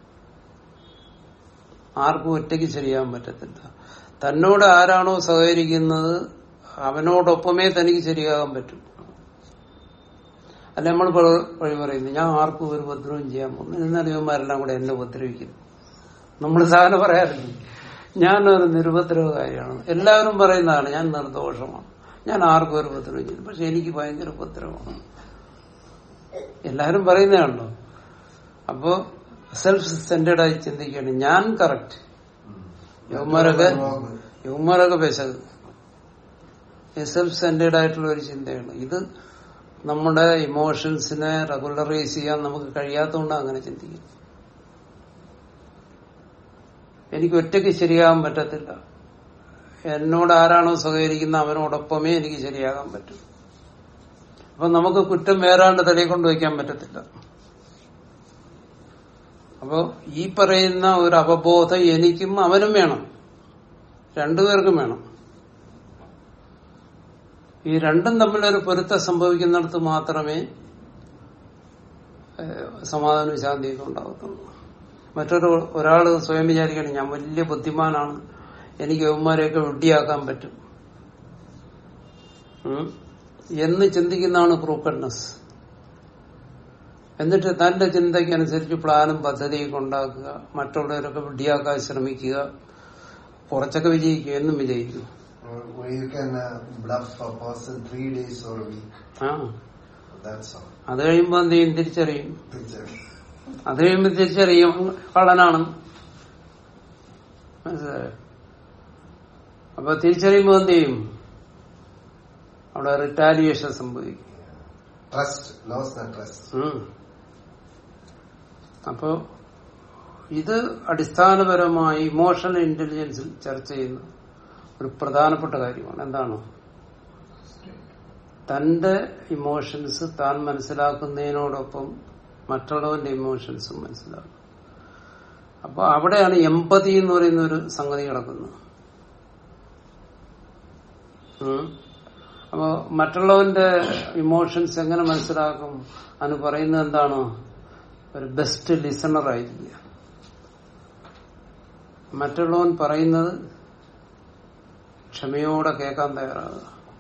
Speaker 1: ആർക്കും ഒറ്റയ്ക്ക് ശരിയാകാൻ പറ്റത്തില്ല തന്നോട് ആരാണോ സഹകരിക്കുന്നത് അവനോടൊപ്പമേ തനിക്ക് ശരിയാകാൻ പറ്റും അല്ല നമ്മൾ പ- വഴി പറയുന്നു ഞാൻ ആർക്കും ഒരു ഉപദ്രവം ചെയ്യാൻ പോകുന്നു എന്നാൽ ഇവന്മാരെല്ലാം കൂടെ എന്നെ ഉപദ്രവിക്കുന്നു നമ്മൾ സാധനം പറയാറില്ല ഞാനൊരു നിരുപദ്രവകാരിയാണ് എല്ലാവരും പറയുന്നതാണ് ഞാൻ നിർദോഷമാണ് ഞാൻ ആർക്കും ഒരു ഉപദ്രവം ചെയ്തു പക്ഷെ എനിക്ക് ഭയങ്കര ഉപദ്രവമാണ് എല്ലാവരും പറയുന്നതാണല്ലോ അപ്പോ സെൽഫ് സെന്റേഡ് ആയി ചിന്തിക്കുകയാണ് ഞാൻ കറക്റ്റ് യുവന്മാരൊക്കെ യുവന്മാരൊക്കെ പെശക് സെൽഫ് സെന്റേഡ് ആയിട്ടുള്ള ഒരു ചിന്തയാണ് ഇത് നമ്മുടെ ഇമോഷൻസിനെ റെഗുലറൈസ് ചെയ്യാൻ നമുക്ക് കഴിയാത്തതുകൊണ്ടാണ് അങ്ങനെ ചിന്തിക്കുന്നത് എനിക്ക് ഒറ്റയ്ക്ക് ശരിയാകാൻ പറ്റത്തില്ല എന്നോട് ആരാണോ സഹകരിക്കുന്ന അവനോടൊപ്പമേ എനിക്ക് ശരിയാകാൻ പറ്റും അപ്പൊ നമുക്ക് കുറ്റം വേറാണ്ട് തലയെ കൊണ്ട് വയ്ക്കാൻ പറ്റത്തില്ല അപ്പോ ഈ പറയുന്ന ഒരു അവബോധം എനിക്കും അവനും വേണം രണ്ടുപേർക്കും വേണം ഈ രണ്ടും തമ്മിലൊരു പൊരുത്തം സംഭവിക്കുന്നിടത്ത് മാത്രമേ ഏഹ്, സമാധാനവും ശാന്തിയൊക്കെ ഉണ്ടാകത്തുള്ളൂ മറ്റൊരു ഒരാൾ സ്വയം വിചാരിക്കണം ഞാൻ വലിയ ബുദ്ധിമാനാണ് എനിക്ക് യവന്മാരെയൊക്കെ വിഡ്ഢിയാക്കാൻ പറ്റും ഉം? എന്ന് ചിന്തിക്കുന്നതാണ് ക്രൂക്കഡ്നസ് എന്നിട്ട് തന്റെ ചിന്തയ്ക്കനുസരിച്ച് പ്ലാനും പദ്ധതിയൊക്കെ ഉണ്ടാക്കുക മറ്റുള്ളവരൊക്കെ വിഡ്ഢിയാക്കാൻ ശ്രമിക്കുക കുറച്ചൊക്കെ വിജയിക്കും എന്നും വിജയിക്കും
Speaker 3: you can uh, bluff a person three days or a week.
Speaker 1: ആ
Speaker 3: That's all.
Speaker 1: അത് കഴിയുമ്പോ എന്ത് ചെയ്യും തിരിച്ചറിയും
Speaker 3: Picture.
Speaker 1: അത് കഴിയുമ്പോ തിരിച്ചറിയും കള്ളനാണ് മനസ്സിലായോ അപ്പൊ തിരിച്ചറിയുമ്പോ എന്ത് ചെയ്യും അവിടെ റിറ്റാലിയേഷൻ സംഭവിക്കും
Speaker 3: Trust. Lost the trust.
Speaker 1: ഉം. അപ്പോ ഇത് അടിസ്ഥാനപരമായി ഇമോഷണൽ ഇന്റലിജൻസിൽ ചർച്ച ചെയ്യുന്ന ഒരു പ്രധാനപ്പെട്ട കാര്യമാണ് എന്താണ് തന്റെ ഇമോഷൻസ് താൻ മനസ്സിലാക്കുന്നതിനോടൊപ്പം മറ്റുള്ളവന്റെ ഇമോഷൻസും മനസ്സിലാക്കും അപ്പൊ അവിടെയാണ് എമ്പതി എന്ന് പറയുന്ന ഒരു സംഗതി കിടക്കുന്നത് ഉം. അപ്പൊ മറ്റുള്ളവന്റെ ഇമോഷൻസ് എങ്ങനെ മനസ്സിലാക്കും അതിന് പറയുന്നത് എന്താണ് ഒരു ബെസ്റ്റ് ലിസണർ ആയിരിക്കുക മറ്റുള്ളവൻ പറയുന്നത് ക്ഷമയോടെ കേൾക്കാൻ തയ്യാറാകുക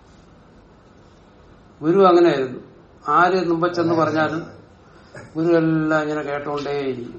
Speaker 1: ഗുരു അങ്ങനെയായിരുന്നു ആര് മുമ്പ് ചെന്ന് പറഞ്ഞാലും ഗുരു എല്ലാം ഇങ്ങനെ കേട്ടുകൊണ്ടേയിരിക്കും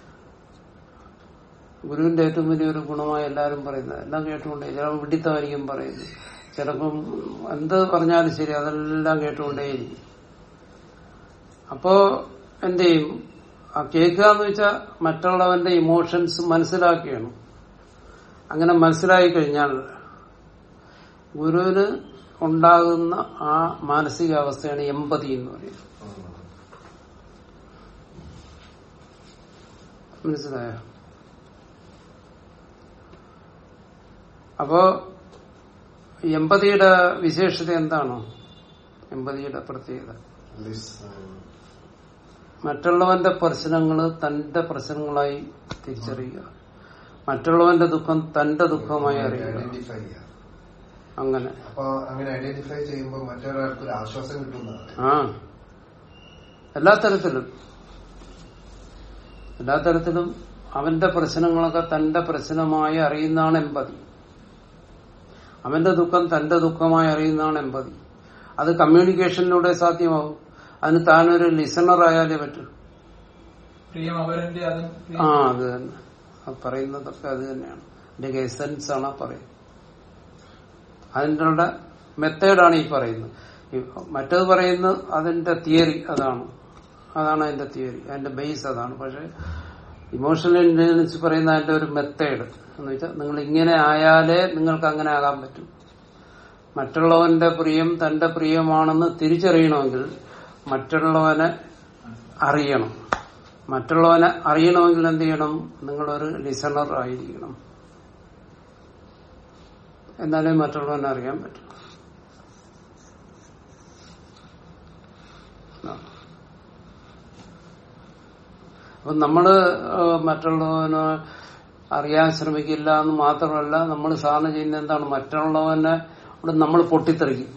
Speaker 1: ഗുരുവിന്റെ ഏറ്റവും വലിയൊരു ഗുണമായി എല്ലാവരും പറയുന്നത് എല്ലാം കേട്ടുകൊണ്ടേ ചിലപ്പോൾ വിഡിത്തമായിരിക്കും പറയുന്നത് ചിലപ്പം എന്ത് പറഞ്ഞാലും ശരി അതെല്ലാം കേട്ടുകൊണ്ടേയിരിക്കും അപ്പോ എന്ത് ചെയ്യും ആ കേൾക്കുക എന്ന് വെച്ചാൽ മറ്റുള്ളവന്റെ ഇമോഷൻസ് മനസ്സിലാക്കുകയാണ് അങ്ങനെ മനസ്സിലായി കഴിഞ്ഞാൽ ഗുരുവിന് ഉണ്ടാകുന്ന ആ മാനസികാവസ്ഥയാണ് എമ്പതി എന്ന് പറയുന്നത് മനസ്സിലായോ അപ്പോ എമ്പതിയുടെ വിശേഷത എന്താണ് എമ്പതിയുടെ പ്രത്യേകത
Speaker 3: Listen.
Speaker 1: മറ്റുള്ളവന്റെ പ്രശ്നങ്ങൾ തന്റെ പ്രശ്നങ്ങളായി തിരിച്ചറിയുക മറ്റുള്ളവന്റെ ദുഃഖം തന്റെ ദുഃഖമായി അറിയുക
Speaker 3: ഐഡന്റിഫൈ ചെയ്യാം
Speaker 1: അങ്ങനെ
Speaker 3: അപ്പൊ അങ്ങനെ ഐഡന്റിഫൈ ചെയ്യുമ്പോൾ മറ്റൊരാൾക്ക് ഒരു ആശ്വാസം കിട്ടുന്നതാണ്
Speaker 1: ആ എല്ലാ തരത്തിലും എല്ലാ തരത്തിലും അവന്റെ പ്രശ്നങ്ങളൊക്കെ തന്റെ പ്രശ്നമായി അറിയുന്നതാണ് എമ്പതി അവന്റെ ദുഃഖം തന്റെ ദുഃഖമായി അറിയുന്നതാണ് എമ്പതി അത് കമ്മ്യൂണിക്കേഷനിലൂടെ സാധ്യമാവും അതിന് താനൊരു ലിസണർ ആയാലേ പറ്റൂ
Speaker 2: പ്രിയം അവരന്റെ അതും പ്രിയം-
Speaker 1: ആ അത് തന്നെ അത് പറയുന്നതൊക്കെ അത് തന്നെയാണ് അതിന്റെ എസെൻസ് ആണ് ആ പറയുന്നത് അതിൻ്റെ മെത്തേഡാണ് ഈ പറയുന്നത് ഈ മറ്റേത് പറയുന്നത് അതിന്റെ തിയറി അതാണ് അതാണ് അതിന്റെ തിയറി അതിന്റെ ബേസ് അതാണ് പക്ഷെ ഇമോഷണൽ ഇന്റലിജൻസ് പറയുന്ന അതിന്റെ ഒരു മെത്തേഡ് എന്ന് വെച്ചാൽ നിങ്ങൾ ഇങ്ങനെ ആയാലേ നിങ്ങൾക്ക് അങ്ങനെ ആകാൻ പറ്റും മറ്റുള്ളവന്റെ പ്രിയം തന്റെ പ്രിയമാണെന്ന് തിരിച്ചറിയണമെങ്കിൽ മറ്റുള്ളവനെ അറിയണം മറ്റുള്ളവനെ അറിയണമെങ്കിൽ എന്ത് ചെയ്യണം നിങ്ങളൊരു ലിസണർ ആയിരിക്കണം എന്നാലേ മറ്റുള്ളവനെ അറിയാൻ പറ്റും ആ. അപ്പൊ നമ്മള് ഏഹ്, മറ്റുള്ളവനെ അറിയാൻ ശ്രമിക്കില്ല എന്ന് മാത്രമല്ല നമ്മൾ സാധനം ചെയ്യുന്ന എന്താണ് മറ്റുള്ളവനെ ഇവിടെ നമ്മൾ പൊട്ടിത്തെറിക്കും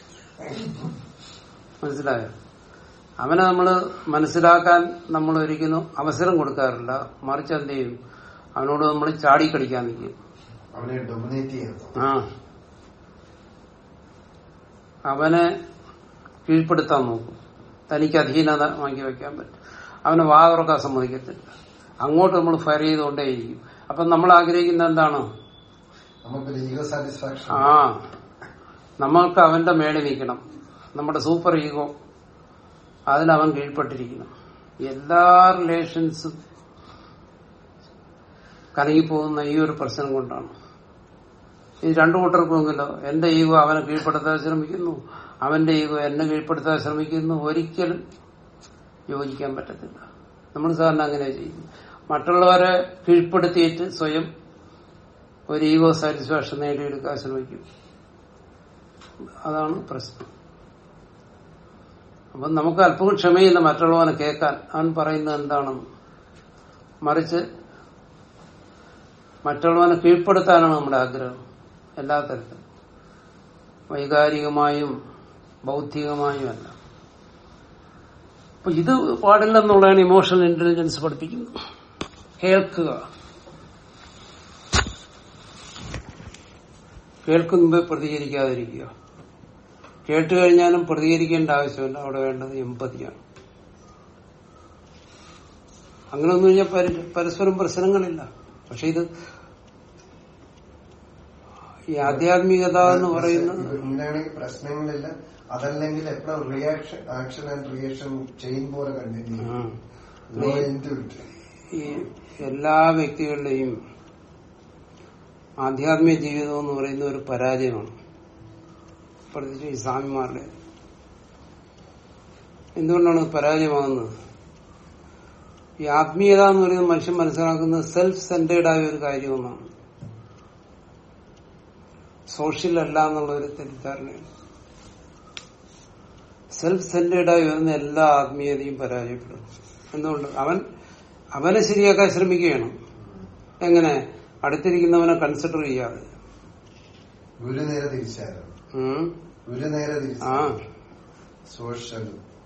Speaker 1: മനസ്സിലായോ അവനെ നമ്മൾ മനസ്സിലാക്കാൻ നമ്മൾ ഒരിക്കലും അവസരം കൊടുക്കാറില്ല മറിച്ച് എന്ത് ചെയ്യും അവനോട് നമ്മൾ ചാടിക്കടിക്കാൻ നിൽക്കും
Speaker 3: അവനെ ഡൊമിനേറ്റ് ചെയ്യുന്നു
Speaker 1: ആ അവനെ കീഴ്പ്പെടുത്താൻ നോക്കും തനിക്ക് അധീനത വാങ്ങി വെക്കാൻ പറ്റും അവനെ വാ തുറക്കാൻ സമ്മതിക്കത്തില്ല അങ്ങോട്ട് നമ്മൾ ഫയർ ചെയ്തുകൊണ്ടേയിരിക്കും അപ്പൊ നമ്മൾ ആഗ്രഹിക്കുന്ന എന്താണ്
Speaker 3: നമുക്കൊരു ഈഗോ സാറ്റിസ്ഫാക്ഷൻ
Speaker 1: ആ നമ്മൾക്ക് അവന്റെ മേളിൽ നിൽക്കണം നമ്മുടെ സൂപ്പർ ഈഗോ അതിന് അവൻ കീഴ്പ്പെട്ടിരിക്കണം എല്ലാ റിലേഷൻസും കലങ്ങിപ്പോകുന്ന ഈ ഒരു പ്രശ്നം കൊണ്ടാണ് ഈ രണ്ടു കൂട്ടർക്കുമെങ്കിലോ എന്റെ ഈഗോ അവനെ കീഴ്പ്പെടുത്താൻ ശ്രമിക്കുന്നു അവന്റെ ഈഗോ എന്നെ കീഴ്പ്പെടുത്താൻ ശ്രമിക്കുന്നു ഒരിക്കലും യോജിക്കാൻ പറ്റത്തില്ല നമ്മൾ സാറിന് അങ്ങനെ ചെയ്യുന്നു മറ്റുള്ളവരെ കീഴ്പ്പെടുത്തിയിട്ട് സ്വയം ഒരു ഈഗോ സാറ്റിസ്ഫാക്ഷൻ നേടിയെടുക്കാൻ ശ്രമിക്കും അതാണ് പ്രശ്നം അപ്പം നമുക്ക് അല്പം ക്ഷമയില്ല മറ്റുള്ളവനെ കേൾക്കാൻ അവൻ പറയുന്നത് എന്താണെന്ന് മറിച്ച് മറ്റുള്ളവനെ കീഴ്പ്പെടുത്താനാണ് നമ്മുടെ ആഗ്രഹം എല്ലാ തരത്തിലും വൈകാരികമായും ബൗദ്ധികമായും അല്ല അപ്പൊ ഇത് പാടില്ലെന്നുള്ളതാണ് ഇമോഷണൽ ഇന്റലിജൻസ് പഠിപ്പിക്കുന്നത് കേൾക്കുക കേൾക്കുമ്പോ പ്രതികരിക്കാതിരിക്കുക കേട്ടു കഴിഞ്ഞാലും പ്രതികരിക്കേണ്ട ആവശ്യമില്ല അവിടെ വേണ്ടത് എമ്പതിയാണ് അങ്ങനെ ഒന്നും കഴിഞ്ഞാൽ പര- പരസ്പരം പ്രശ്നങ്ങളില്ല പക്ഷെ ഇത് ഈ ആധ്യാത്മികത എന്ന് പറയുന്നത്
Speaker 3: ഇങ്ങനെയാണെങ്കിൽ പ്രശ്നങ്ങളില്ല അതല്ലെങ്കിൽ എപ്പോഴും reaction action and reaction chain പോലെ കണ്ടിന്യൂ
Speaker 1: ആ,
Speaker 3: നോ എൻഡ് ഇറ്റ്
Speaker 1: ഈ എല്ലാ വ്യക്തികളുടെയും ആധ്യാത്മിക ജീവിതം എന്ന് പറയുന്ന ഒരു പരാജയമാണ് പ്രത്യേകിച്ച് ഈ സ്വാമിമാരുടെ എന്തുകൊണ്ടാണ് ഇത് പരാജയമാകുന്നത് ഈ ആത്മീയത എന്ന് പറയുന്നത് മനുഷ്യൻ മനസ്സിലാക്കുന്നത് സെൽഫ് സെന്റേഡ് ആയ ഒരു കാര്യമെന്നാണ് സോഷ്യൽ അല്ല എന്നുള്ള ഒരു തെറ്റിദ്ധാരണയാണ് സെൽഫ് സെന്റേഡ് ആയി വരുന്ന എല്ലാ ആത്മീയതയും പരാജയപ്പെടും എന്തുകൊണ്ട് അവൻ അവനെ ശരിയാക്കാൻ ശ്രമിക്കുകയാണ് എങ്ങനെ അടുത്തിരിക്കുന്നവനെ കൺസിഡർ ചെയ്യാതെ
Speaker 3: ഗുരു നേരെ തിരിച്ചായിരുന്നു
Speaker 1: ഉം.
Speaker 3: ഗുരു നേരെ
Speaker 1: ആ
Speaker 3: തിരിച്ചു സോഷ്യൽ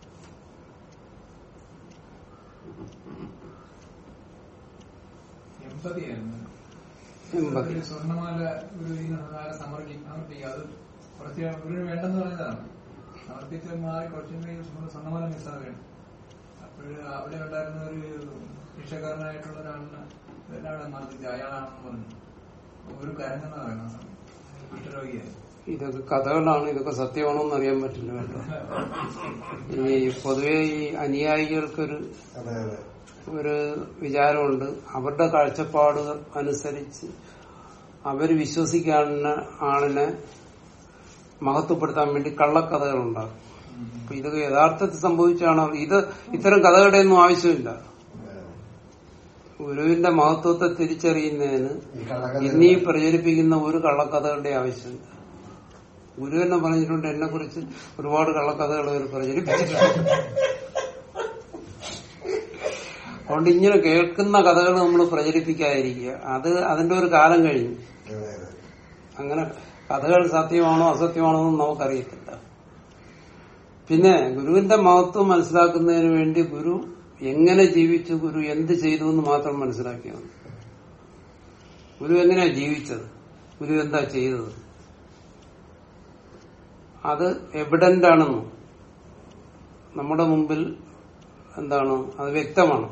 Speaker 2: എൺപതിയായിരുന്നു
Speaker 1: എൺപത്
Speaker 2: ഒരു സ്വർണ്ണമാല ഒരു സമർപ്പിക്കും സമർപ്പിക്കുക അത് കുറച്ച് ഗുരുവിന് വേണ്ടെന്ന് പറഞ്ഞതാണ് സമർപ്പിച്ച് മാറി കുറച്ചും കൂടി സ്വർണ്ണമാല മിസ്സാവുകയാണ് അപ്പോൾ അവിടെ ഉണ്ടായിരുന്ന ഒരു ശിക്ഷക്കാരനായിട്ടുള്ള ഒരാളിനെ ഒരാളെ മർദ്ദിച്ചു അയാളാണെന്ന് പറഞ്ഞു ഒരു കരഞ്ഞെന്ന് പറയുന്നത് കുഷ്ഠരോഗിയായി
Speaker 1: ഇതൊക്കെ കഥകളാണ് ഇതൊക്കെ സത്യമാണോ എന്ന് അറിയാൻ പറ്റില്ല കേട്ടോ ഈ പൊതുവെ ഈ അനുയായികൾക്കൊരു
Speaker 3: അതെ അതെ
Speaker 1: ഒരു വിചാരമുണ്ട് അവരുടെ കാഴ്ചപ്പാടുകൾ അനുസരിച്ച് അവർ വിശ്വസിക്കാവുന്ന ആളിനെ മഹത്വപ്പെടുത്താൻ വേണ്ടി കള്ളക്കഥകളുണ്ടാകും അപ്പൊ ഇതൊക്കെ യഥാർത്ഥത്തിൽ സംഭവിച്ചാണോ ഇത് ഇത്തരം കഥകളുടെ ഒന്നും ആവശ്യമില്ല
Speaker 3: അതെ.
Speaker 1: ഗുരുവിന്റെ മഹത്വത്തെ തിരിച്ചറിയുന്നതിന്
Speaker 3: ഈ കള്ളക്കഥ
Speaker 1: ഇന്നീ പ്രചരിപ്പിക്കുന്ന ഒരു കള്ളക്കഥകളുടെ ആവശ്യമില്ല ഗുരു തന്നെ പറഞ്ഞിട്ടുണ്ട് എന്നെ കുറിച്ച് ഒരുപാട് കള്ളക്കഥകൾ അവർ പ്രചരിപ്പിച്ചിട്ടുണ്ട് അതുകൊണ്ട് ഇങ്ങനെ കേൾക്കുന്ന കഥകൾ നമ്മൾ പ്രചരിപ്പിക്കാതിരിക്കുക അത് അതിന്റെ ഒരു കാലം കഴിഞ്ഞു
Speaker 3: അതെ അതെ
Speaker 1: അങ്ങനെ കഥകൾ സത്യമാണോ അസത്യമാണോ എന്നും നമുക്കറിയത്തില്ല പിന്നെ ഗുരുവിന്റെ മഹത്വം മനസ്സിലാക്കുന്നതിന് വേണ്ടി ഗുരു എങ്ങനെ ജീവിച്ചു ഗുരു എന്ത് ചെയ്തു എന്ന് മാത്രം മനസ്സിലാക്കിയാൽ മതി ഗുരു എങ്ങനെയാ ജീവിച്ചത് ഗുരു എന്താ ചെയ്തത് അത് എവിഡന്റ് ആണെന്നും നമ്മുടെ മുമ്പിൽ എന്താണ് അത് വ്യക്തമാണ്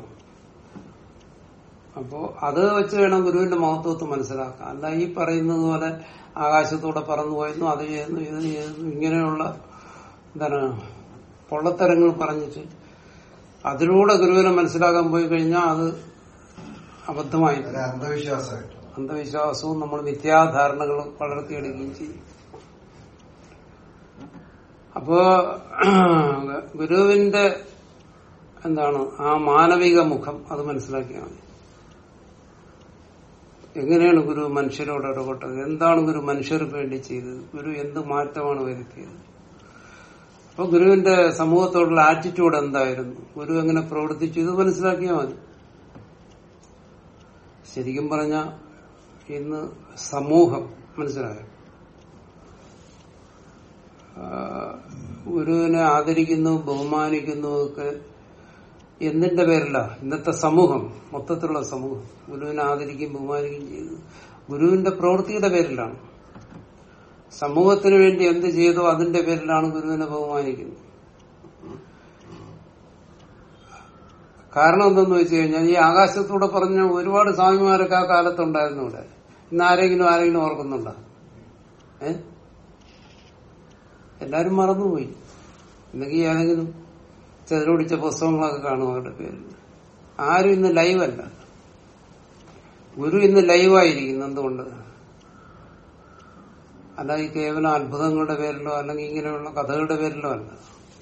Speaker 1: അപ്പോ അത് വെച്ച് വേണം ഗുരുവിന്റെ മഹത്വത്വം മനസ്സിലാക്കാൻ അല്ല ഈ പറയുന്നത് പോലെ ആകാശത്തൂടെ പറന്നു പോയിരുന്നു അത് ചെയ്യുന്നു ഇത് ചെയ്യുന്നു ഇങ്ങനെയുള്ള എന്താണ് പൊള്ളത്തരങ്ങൾ പറഞ്ഞിട്ട് അതിലൂടെ ഗുരുവിനെ മനസ്സിലാക്കാൻ പോയി കഴിഞ്ഞാൽ അത് അബദ്ധമായി
Speaker 3: ഒരു അന്ധവിശ്വാസമായിട്ട്
Speaker 1: അന്ധവിശ്വാസവും നമ്മൾ മിഥ്യാധാരണകൾ വളർത്തിയെടുക്കുകയും ചെയ്യും അപ്പോ ഗുരുവിന്റെ എന്താണ് ആ മാനവിക മുഖം അത് മനസ്സിലാക്കിയാൽ മതി എങ്ങനെയാണ് ഗുരു മനുഷ്യരോട് ഇടപെട്ടത് എന്താണ് ഗുരു മനുഷ്യർക്ക് വേണ്ടി ചെയ്തത് ഗുരു എന്ത് മാറ്റമാണ് വരുത്തിയത് അപ്പൊ ഗുരുവിന്റെ സമൂഹത്തോടുള്ള ആറ്റിറ്റ്യൂഡ് എന്തായിരുന്നു ഗുരു എങ്ങനെ പ്രവർത്തിച്ചു ഇത് മനസ്സിലാക്കിയാൽ മതി ശരിക്കും പറഞ്ഞ ഇന്ന് സമൂഹം മനസ്സിലായോ ആ, ഗുരുവിനെ ആദരിക്കുന്നു ബഹുമാനിക്കുന്നു ഒക്കെ എന്തിന്റെ പേരില ഇന്നത്തെ സമൂഹം മൊത്തത്തിലുള്ള സമൂഹം ഗുരുവിനെ ആദരിക്കുകയും ബഹുമാനിക്കുകയും ചെയ്യുന്നു ഗുരുവിന്റെ പ്രവൃത്തിയുടെ പേരിലാണ് സമൂഹത്തിന് വേണ്ടി എന്ത് ചെയ്തോ അതിന്റെ പേരിലാണ് ഗുരുവിനെ ബഹുമാനിക്കുന്നത് കാരണം എന്തെന്ന് വെച്ച് കഴിഞ്ഞാൽ ഈ ആകാശത്തൂടെ പറഞ്ഞ ഒരുപാട് സ്വാമിമാരൊക്കെ ആ കാലത്തുണ്ടായിരുന്നു ഇവിടെ ഇന്ന് ആരെങ്കിലും ആരെങ്കിലും ഓർക്കുന്നുണ്ടോ ഏ എല്ലാരും മറന്നുപോയി എന്തെങ്കിൽ ഏതെങ്കിലും ചെതിലൊടിച്ച പുസ്തകങ്ങളൊക്കെ കാണും അവരുടെ പേരിൽ ആരും ഇന്ന് ലൈവല്ല ഗുരു ഇന്ന് ലൈവായിരിക്കുന്നു എന്തുകൊണ്ട് അല്ല ഈ കേവലം അത്ഭുതങ്ങളുടെ പേരിലോ അല്ലെങ്കിൽ ഇങ്ങനെയുള്ള കഥകളുടെ പേരിലോ അല്ല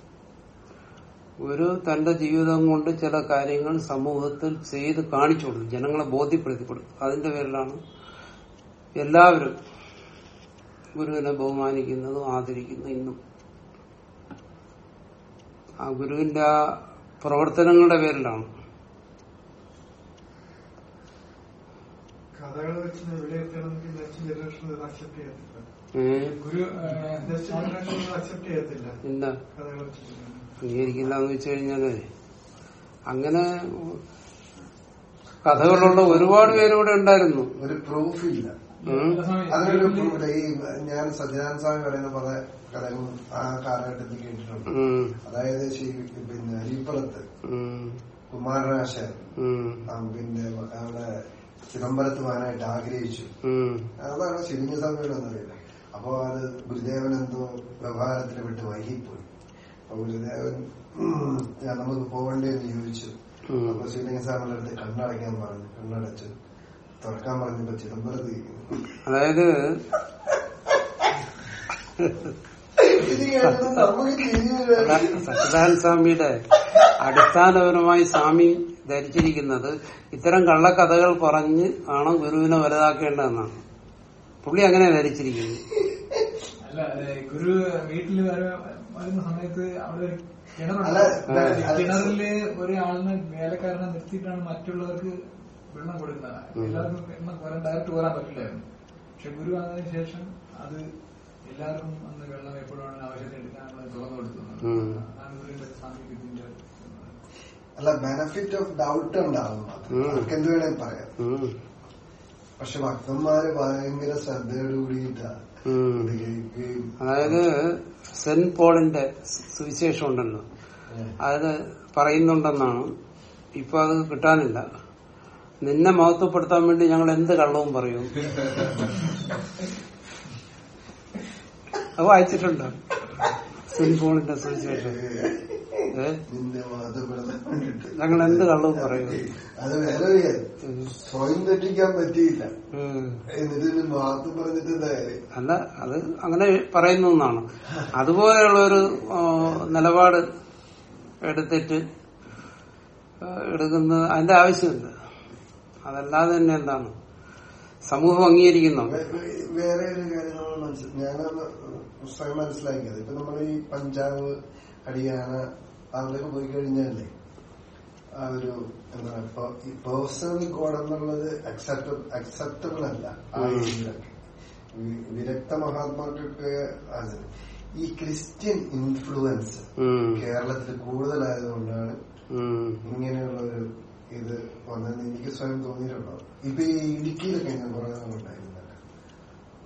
Speaker 1: ഗുരു തന്റെ ജീവിതം കൊണ്ട് ചില കാര്യങ്ങൾ സമൂഹത്തിൽ ചെയ്ത് കാണിച്ചു കൊടുക്കും ജനങ്ങളെ ബോധ്യപ്പെടുത്തി കൊടുക്കും അതിന്റെ പേരിലാണ് എല്ലാവരും ഗുരുവിനെ ബഹുമാനിക്കുന്നതും ആദരിക്കുന്നതും ഇന്നും ആ ഗുരുവിന്റെ ആ പ്രവർത്തനങ്ങളുടെ പേരിലാണ്
Speaker 4: കഥകൾ വെച്ച് വിലയിരുത്തണമെങ്കിൽ നെക്സ്റ്റ് ജനറേഷൻ അക്സെപ്റ്റ് ചെയ്യത്തില്ല
Speaker 1: ഏ?
Speaker 2: ഗുരു
Speaker 4: നെക്സ്റ്റ് ജനറേഷൻ അക്സെപ്റ്റ് ചെയ്യത്തില്ല
Speaker 1: ഇല്ല
Speaker 4: കഥകൾ വെച്ച്
Speaker 1: അംഗീകരിക്കില്ല എന്ന് വെച്ച് കഴിഞ്ഞാല് അങ്ങനെ കഥകളുള്ള ഒരുപാട് പേര് ഇവിടെ ഉണ്ടായിരുന്നു
Speaker 3: ഒരു പ്രൂഫ് ഇല്ല
Speaker 1: ഉം.
Speaker 3: അതിനൊരു proof ഇല്ല. ഈ ഞാൻ സജ്ജനാനന്ദ സ്വാമി പറയുന്ന പല കഥകളും ആ കാലഘട്ടത്തിൽ കേട്ടിട്ടുണ്ട്
Speaker 1: ഉം.
Speaker 3: അതായത് ശരി പിന്നെ അരിപ്പുറത്ത്
Speaker 1: ഉം.
Speaker 3: കുമാരനാശാൻ
Speaker 1: ഉം.
Speaker 3: ആ, പിന്നെ അവിടെ ചിദംബരത്ത് പോകാനായിട്ട് ആഗ്രഹിച്ചു
Speaker 1: ഉം.
Speaker 3: അതാണ് ശിവലിംഗ സ്വാമിയുടെ എന്നറിയില്ല അപ്പോ അത് ഗുരുദേവൻ എന്തോ വ്യവഹാരത്തിന് വിട്ട് വൈകിപ്പോയി അപ്പൊ ഗുരുദേവൻ ഉം, ഞാൻ നമുക്ക് പോകണ്ടേ എന്ന് ചോദിച്ചു
Speaker 1: ഉം.
Speaker 3: അപ്പൊ ശിവലിംഗ സ്വാമിയുടെ അടുത്ത് കണ്ണടയ്ക്കാൻ പറഞ്ഞു കണ്ണടച്ച് തുറക്കാൻ പറഞ്ഞപ്പോ ചിദംബരത്ത് ഇരിക്കുന്നു.
Speaker 1: അതായത്
Speaker 3: ഇത് കേട്ടത് നമുക്ക് തിരിഞ്ഞില്ല.
Speaker 1: സച്ചിദാനന്ദ സ്വാമിയുടെ അടിസ്ഥാനപരമായി സ്വാമി ധരിച്ചിരിക്കുന്നത് ഇത്തരം കള്ളക്കഥകൾ പറഞ്ഞ് ആണ് ഗുരുവിനെ വലുതാക്കേണ്ടതെന്നാണ് പുള്ളി അങ്ങനെ ധരിച്ചിരിക്കുന്നത്
Speaker 2: അല്ല ഏ, ഗുരു വീട്ടിൽ വരുന്ന സമയത്ത് അവിടെ ഒരു
Speaker 3: അല്ല,
Speaker 2: കിണറുണ്ട്
Speaker 3: അത്
Speaker 2: കിണറില് ഒരാളിനെ വേലക്കാരനെ നിർത്തിയിട്ടാണ് മറ്റുള്ളവർക്ക് വെള്ളം കൊടുക്കുന്നത് എല്ലാവർക്കും വെള്ളം കോരാൻ ഡയറക്റ്റ് കോരാൻ പറ്റില്ലായിരുന്നു പക്ഷെ ഗുരു വന്നതിന് ശേഷം അത് എല്ലാവർക്കും അന്ന് വെള്ളം എപ്പോഴാണ് ആവശ്യത്തിന് എടുക്കാനുള്ള തുറന്നു കൊടുത്തത്
Speaker 1: ഉം.
Speaker 2: അതാണ് ഗുരുവിന്റെ സാമീപ്യത്തിന്റെ
Speaker 3: അല്ല ബെനഫിറ്റ് ഓഫ് ഡൗട്ട് ഉണ്ടാവും
Speaker 1: ഉം.
Speaker 3: അവർക്ക് എന്ത് വേണേലും പറയാം
Speaker 1: ഉം.
Speaker 3: പക്ഷെ ഭക്തന്മാര് ഭയങ്കര ശ്രദ്ധയോട് കൂടിയിട്ടാ
Speaker 1: ഉം.
Speaker 3: ഇത് കേൾക്കുകയും
Speaker 1: അതായത് സെന്റ് പോളിന്റെ സുവിശേഷം ഉണ്ടല്ലോ അത് പറയുന്നുണ്ടെന്നാണ് ഇപ്പൊ അത് കിട്ടാനില്ല നിന്നെ മഹത്വപ്പെടുത്താൻ വേണ്ടി ഞങ്ങൾ എന്ത് കള്ളവും പറയും അത് വായിച്ചിട്ടുണ്ടോ സെന്റ് പോളിന്റെ സുവിശേഷം ഏ
Speaker 3: നിന്റെ വാദപ്പെടുത്താൻ വേണ്ടിട്ട്
Speaker 1: ഞങ്ങൾ എന്ത് കള്ളവും പറയും
Speaker 3: അത് വേറെ കാര്യം. സ്വയം തെറ്റിക്കാൻ പറ്റിയില്ല
Speaker 1: ഉം.
Speaker 3: എന്നിട്ട് ഇനി മാത്ത് പറഞ്ഞിട്ട് എന്താ കാര്യം
Speaker 1: അല്ല അത് അങ്ങനെ പറയുന്ന ഒന്നാണ് അതുപോലെയുള്ള ഒരു ആ, നിലപാട് എടുത്തിട്ട് ആ, എടുക്കുന്നത് അതിന്റെ ആവശ്യമില്ല അതല്ലാതെ തന്നെ എന്താണ് സമൂഹം അംഗീകരിക്കുന്നു
Speaker 3: വേ- വേ- വേറെ ഒരു കാര്യം നമ്മൾ മനസ്സിൽ ഞാനത് സ്വയം മനസ്സിലാക്കിയത് ഇപ്പൊ നമ്മൾ ഈ പഞ്ചാബ് ഹരിയാന അവിടെയൊക്കെ പോയി കഴിഞ്ഞാലേ ആ ഒരു എന്താ ഇപ്പൊ ഈ പേഴ്സണൽ ഗോഡ് എന്നുള്ളത് അക്സെപ്റ്റ അക്സെപ്റ്റബിൾ അല്ല ആ
Speaker 1: ഉം.
Speaker 3: ഏരിയയിലൊക്കെ വി- വിരക്ത മഹാത്മാക്കൾക്ക് അത് ഈ ക്രിസ്ത്യൻ ഇൻഫ്ലുവൻസ്
Speaker 1: ഉം.
Speaker 3: കേരളത്തിൽ കൂടുതലായതുകൊണ്ടാണ്
Speaker 1: ഉം.
Speaker 3: ഇങ്ങനെയുള്ള ഒരു ഇത് വന്നെന്ന് എനിക്ക് സ്വയം തോന്നിയിട്ടുണ്ടോ ഇപ്പൊ ഈ ഇടുക്കിയിലൊക്കെ ഞാൻ കുറെ നാളുണ്ടായിരുന്നല്ലോ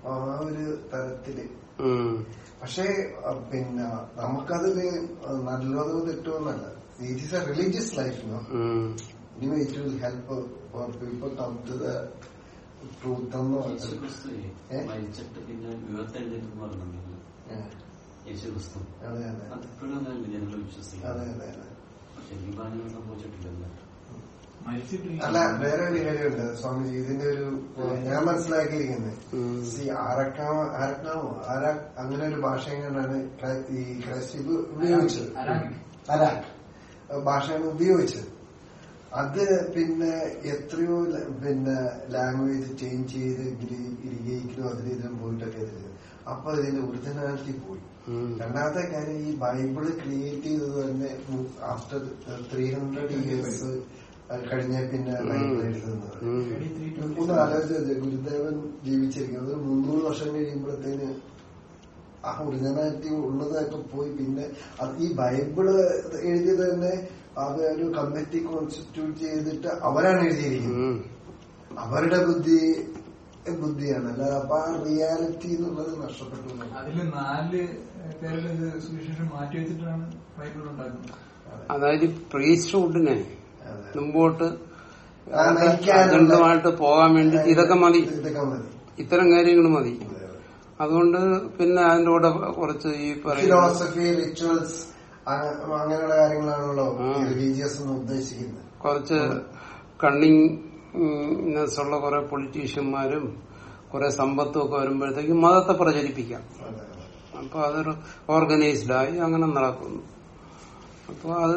Speaker 3: ആ ഒരു തരത്തില്
Speaker 1: ഉം.
Speaker 3: പക്ഷേ അഹ് പിന്നെ നമുക്കതില് നല്ലതോ തെറ്റോ എന്നല്ല it is a religious life no
Speaker 1: ഉം.
Speaker 3: ഇനി it will help for people come to the truth എന്ന്
Speaker 5: യേശു
Speaker 3: പറഞ്ഞത്
Speaker 5: ക്രിസ്തു
Speaker 3: ഏ?
Speaker 5: മരിച്ചിട്ട് പിന്നെ വിവർത്തെഴുന്നേറ്റ് പറഞ്ഞില്ല
Speaker 3: ഏ,
Speaker 5: യേശു ക്രിസ്തു
Speaker 3: അതെ അതെ
Speaker 5: അത് ഇപ്പോഴും അങ്ങനെയല്ലേ ജനങ്ങൾ
Speaker 3: അതെ
Speaker 5: വിശ്വസിക്കുന്നത്
Speaker 3: അതെ അതെ
Speaker 5: ശരിക്കും പറഞ്ഞാൽ സംഭവിച്ചിട്ടില്ലല്ലോ
Speaker 2: മരിച്ചിട്ടില്ല
Speaker 3: അല്ല വേറെ ഒരു കാര്യമുണ്ട് സ്വാമിജി ഇതിന്റെ ഒരു ഞാൻ മനസ്സിലാക്കിയിരിക്കുന്നത്
Speaker 1: ഉം.
Speaker 3: സി അരക്കാമോ അരക്കാമോ അര അങ്ങനെ ഒരു ഭാഷയും കൊണ്ടാണ് ക്രൈ- ഈ ക്രൈസ്തവ് ഉപയോഗിച്ചത്
Speaker 2: അരാമിക്.
Speaker 3: അരാക് ഭാഷയാണ് ഉപയോഗിച്ചത് അത് പിന്നെ എത്രയോ ല- പിന്നെ ലാംഗ്വേജ് ചേഞ്ച് ചെയ്ത് ഗ്രീ- ഗ്രീക്കിലും അതിലും ഇതിലും പോയിട്ടൊക്കെ ഇത് ചെയ്തു. അപ്പൊ ഇതിന്റെ ഒറിജിനാലിറ്റി പോയി
Speaker 1: ഉം.
Speaker 3: രണ്ടാമത്തെ കാര്യം ഈ ബൈബിള് ക്രിയേറ്റ് ചെയ്തത് തന്നെ ആഫ്റ്റർ ത്രീ ഹൺഡ്രഡ് ഇയേഴ്സ് കഴിഞ്ഞ പിന്നെ ബൈബിൾ എഴുതുന്നത്
Speaker 1: ഉം.
Speaker 2: AD 320.
Speaker 3: ഒന്ന് ആലോചിച്ചത് ഗുരുദേവൻ ജീവിച്ചിരിക്കുന്നത് ഒരു മുന്നൂറ് വർഷം കഴിയുമ്പോഴത്തേന് ആ ഒറിജിനാലിറ്റി ഉള്ളതൊക്കെ പോയി പിന്നെ അത് ഈ ബൈബിള് എഴുതിയത് തന്നെ അത് ഒരു കമ്മിറ്റി കോൺസ്റ്റിറ്റ്യൂട്ട് ചെയ്തിട്ട് അവരാണ് എഴുതിയിരിക്കുന്നത്
Speaker 1: ഉം.
Speaker 3: അവരുടെ ബുദ്ധി ബുദ്ധിയാണ് അല്ലാതെ അപ്പൊ ആ റിയാലിറ്റി എന്നുള്ളത് നഷ്ടപ്പെട്ടു എന്നുള്ളതാണ്.
Speaker 2: അതില് നാല് പേരുടെ ഇത് സുവിശേഷം മാറ്റി വെച്ചിട്ടാണ് ബൈബിൾ ഉണ്ടാക്കുന്നത്
Speaker 3: അതെ.
Speaker 1: അതായത് പ്രീസ്റ്റ്ഹുഡിനെ
Speaker 3: അതെ.
Speaker 1: മുമ്പോട്ട്
Speaker 3: ആ, നയിക്കാനുള്ള-
Speaker 1: അജണ്ടമായിട്ട് പോകാൻ വേണ്ടിട്ട് ഇതൊക്കെ മതി
Speaker 3: ഇതൊക്കെ മതി
Speaker 1: ഇത്തരം കാര്യങ്ങൾ മതി
Speaker 3: അതെ, അതെ.
Speaker 1: അതുകൊണ്ട് പിന്നെ അതിന്റെ കൂടെ കുറച്ച് ഈ പറയുന്ന
Speaker 3: ഫിലോസഫി റിച്വൽസ് അങ്ങനെയുള്ള കാര്യങ്ങളാണല്ലോ
Speaker 1: ആ.
Speaker 3: റിലീജിയസ് എന്ന് ഉദ്ദേശിക്കുന്നത്
Speaker 1: കുറച്ച് കണ്ണിങ്നെസ് ഉള്ള കുറെ പൊളിറ്റീഷ്യന്മാരും കുറെ സമ്പത്തും ഒക്കെ വരുമ്പോഴത്തേക്കും മതത്തെ പ്രചരിപ്പിക്കാം
Speaker 3: അതെ, അതെ.
Speaker 1: അപ്പൊ അതൊരു ഓർഗനൈസ്ഡായി അങ്ങനെ നടക്കുന്നു അപ്പൊ അത്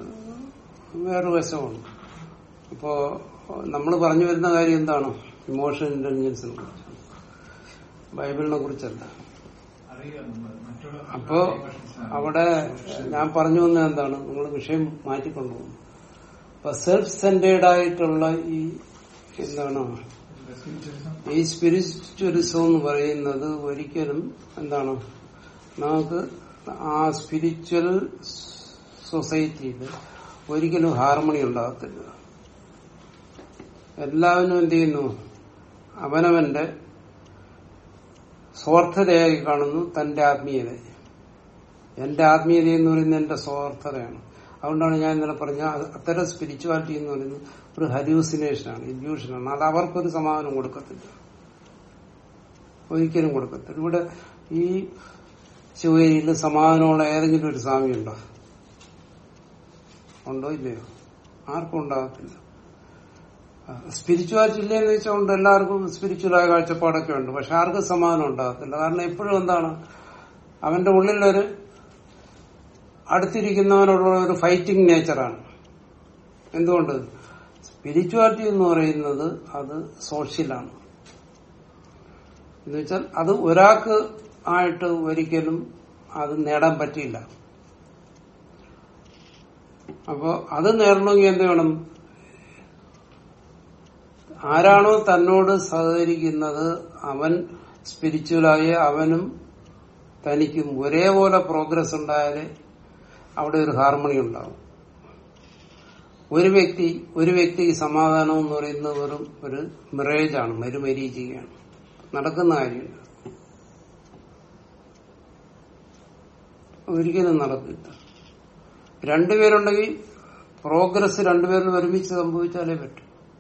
Speaker 1: വേറെ വശമാണ് അപ്പോ നമ്മൾ പറഞ്ഞു വരുന്ന കാര്യം എന്താണ് ഇമോഷൻ ഇന്റലിജൻസിനെ കുറിച്ച് ബൈബിളിനെ കുറിച്ചല്ല
Speaker 2: അറിയുക നമ്മൾ മറ്റുള്ള
Speaker 1: അപ്പോ അവിടെ ഞാൻ പറഞ്ഞു വന്നത് എന്താണ് നിങ്ങൾ വിഷയം മാറ്റിക്കൊണ്ടുപോകുന്നു അപ്പൊ സെൽഫ് സെന്റേഡ് ആയിട്ടുള്ള ഈ എന്താണ്
Speaker 2: സ്പിരിച്വലിസം
Speaker 1: ഈ സ്പിരിച്വലിസം എന്ന് പറയുന്നത് ഒരിക്കലും എന്താണ് നമുക്ക് ആ സ്പിരിച്വൽ സൊസൈറ്റിയിൽ ഒരിക്കലും ഹാർമണി ഉണ്ടാകത്തില്ല എല്ലാവരും എന്ത് ചെയ്യുന്നു അവനവന്റെ സ്വാർത്ഥതയായി കാണുന്നു തന്റെ ആത്മീയത എന്റെ ആത്മീയത എന്ന് പറയുന്നത് എന്റെ സ്വാർത്ഥതയാണ് അതുകൊണ്ടാണ് ഞാൻ ഇന്നലെ പറഞ്ഞ അത് അത്തരം സ്പിരിച്വാലിറ്റി എന്ന് പറയുന്നത് ഒരു ഹലൂസിനേഷനാണ് ഇല്യൂഷനാണ് അത് അവർക്കൊരു സമാധാനം കൊടുക്കത്തില്ല ഒരിക്കലും കൊടുക്കത്തില്ല ഇവിടെ ഈ ശിവഗിരിയിൽ സമാധാനമുള്ള ഏതെങ്കിലും ഒരു സ്വാമി ഉണ്ടോ ഉണ്ടോ ഇല്ലയോ ആർക്കും ഉണ്ടാകത്തില്ല സ്പിരിച്വാലിറ്റി ഇല്ലെന്ന് വെച്ചാൽ ഉണ്ട് എല്ലാവർക്കും സ്പിരിച്വലായ കാഴ്ചപ്പാടൊക്കെ ഉണ്ട് പക്ഷെ ആർക്കും സമാധാനം ഉണ്ടാകത്തില്ല കാരണം എപ്പോഴും എന്താണ് അവന്റെ ഉള്ളിലൊരു അടുത്തിരിക്കുന്നവനുള്ള ഒരു ഫൈറ്റിംഗ് നേച്ചറാണ് എന്തുകൊണ്ട് സ്പിരിച്വാലിറ്റി എന്ന് പറയുന്നത് അത് സോഷ്യലാണ് എന്ന് വെച്ചാൽ അത് ഒരാൾക്ക് ആയിട്ട് ഒരിക്കലും അത് നേടാൻ പറ്റില്ല അപ്പോ അത് നേടണമെങ്കിൽ എന്ത് വേണം ആരാണോ തന്നോട് സഹകരിക്കുന്നത് അവൻ സ്പിരിച്വലായി അവനും തനിക്കും ഒരേപോലെ പ്രോഗ്രസ് ഉണ്ടായാലേ അവിടെ ഒരു ഹാർമണി ഉണ്ടാവും ഒരു വ്യക്തി ഒരു വ്യക്തിക്ക് സമാധാനം എന്ന് പറയുന്നത് വെറും ഒരു മിറേജാണ് മരുമരീചികയാണ് നടക്കുന്ന കാര്യമില്ല ഒരിക്കലും നടക്കില്ല രണ്ടുപേരുണ്ടെങ്കിൽ പ്രോഗ്രസ് രണ്ടുപേരും ഒരുമിച്ച് സംഭവിച്ചാലേ പറ്റും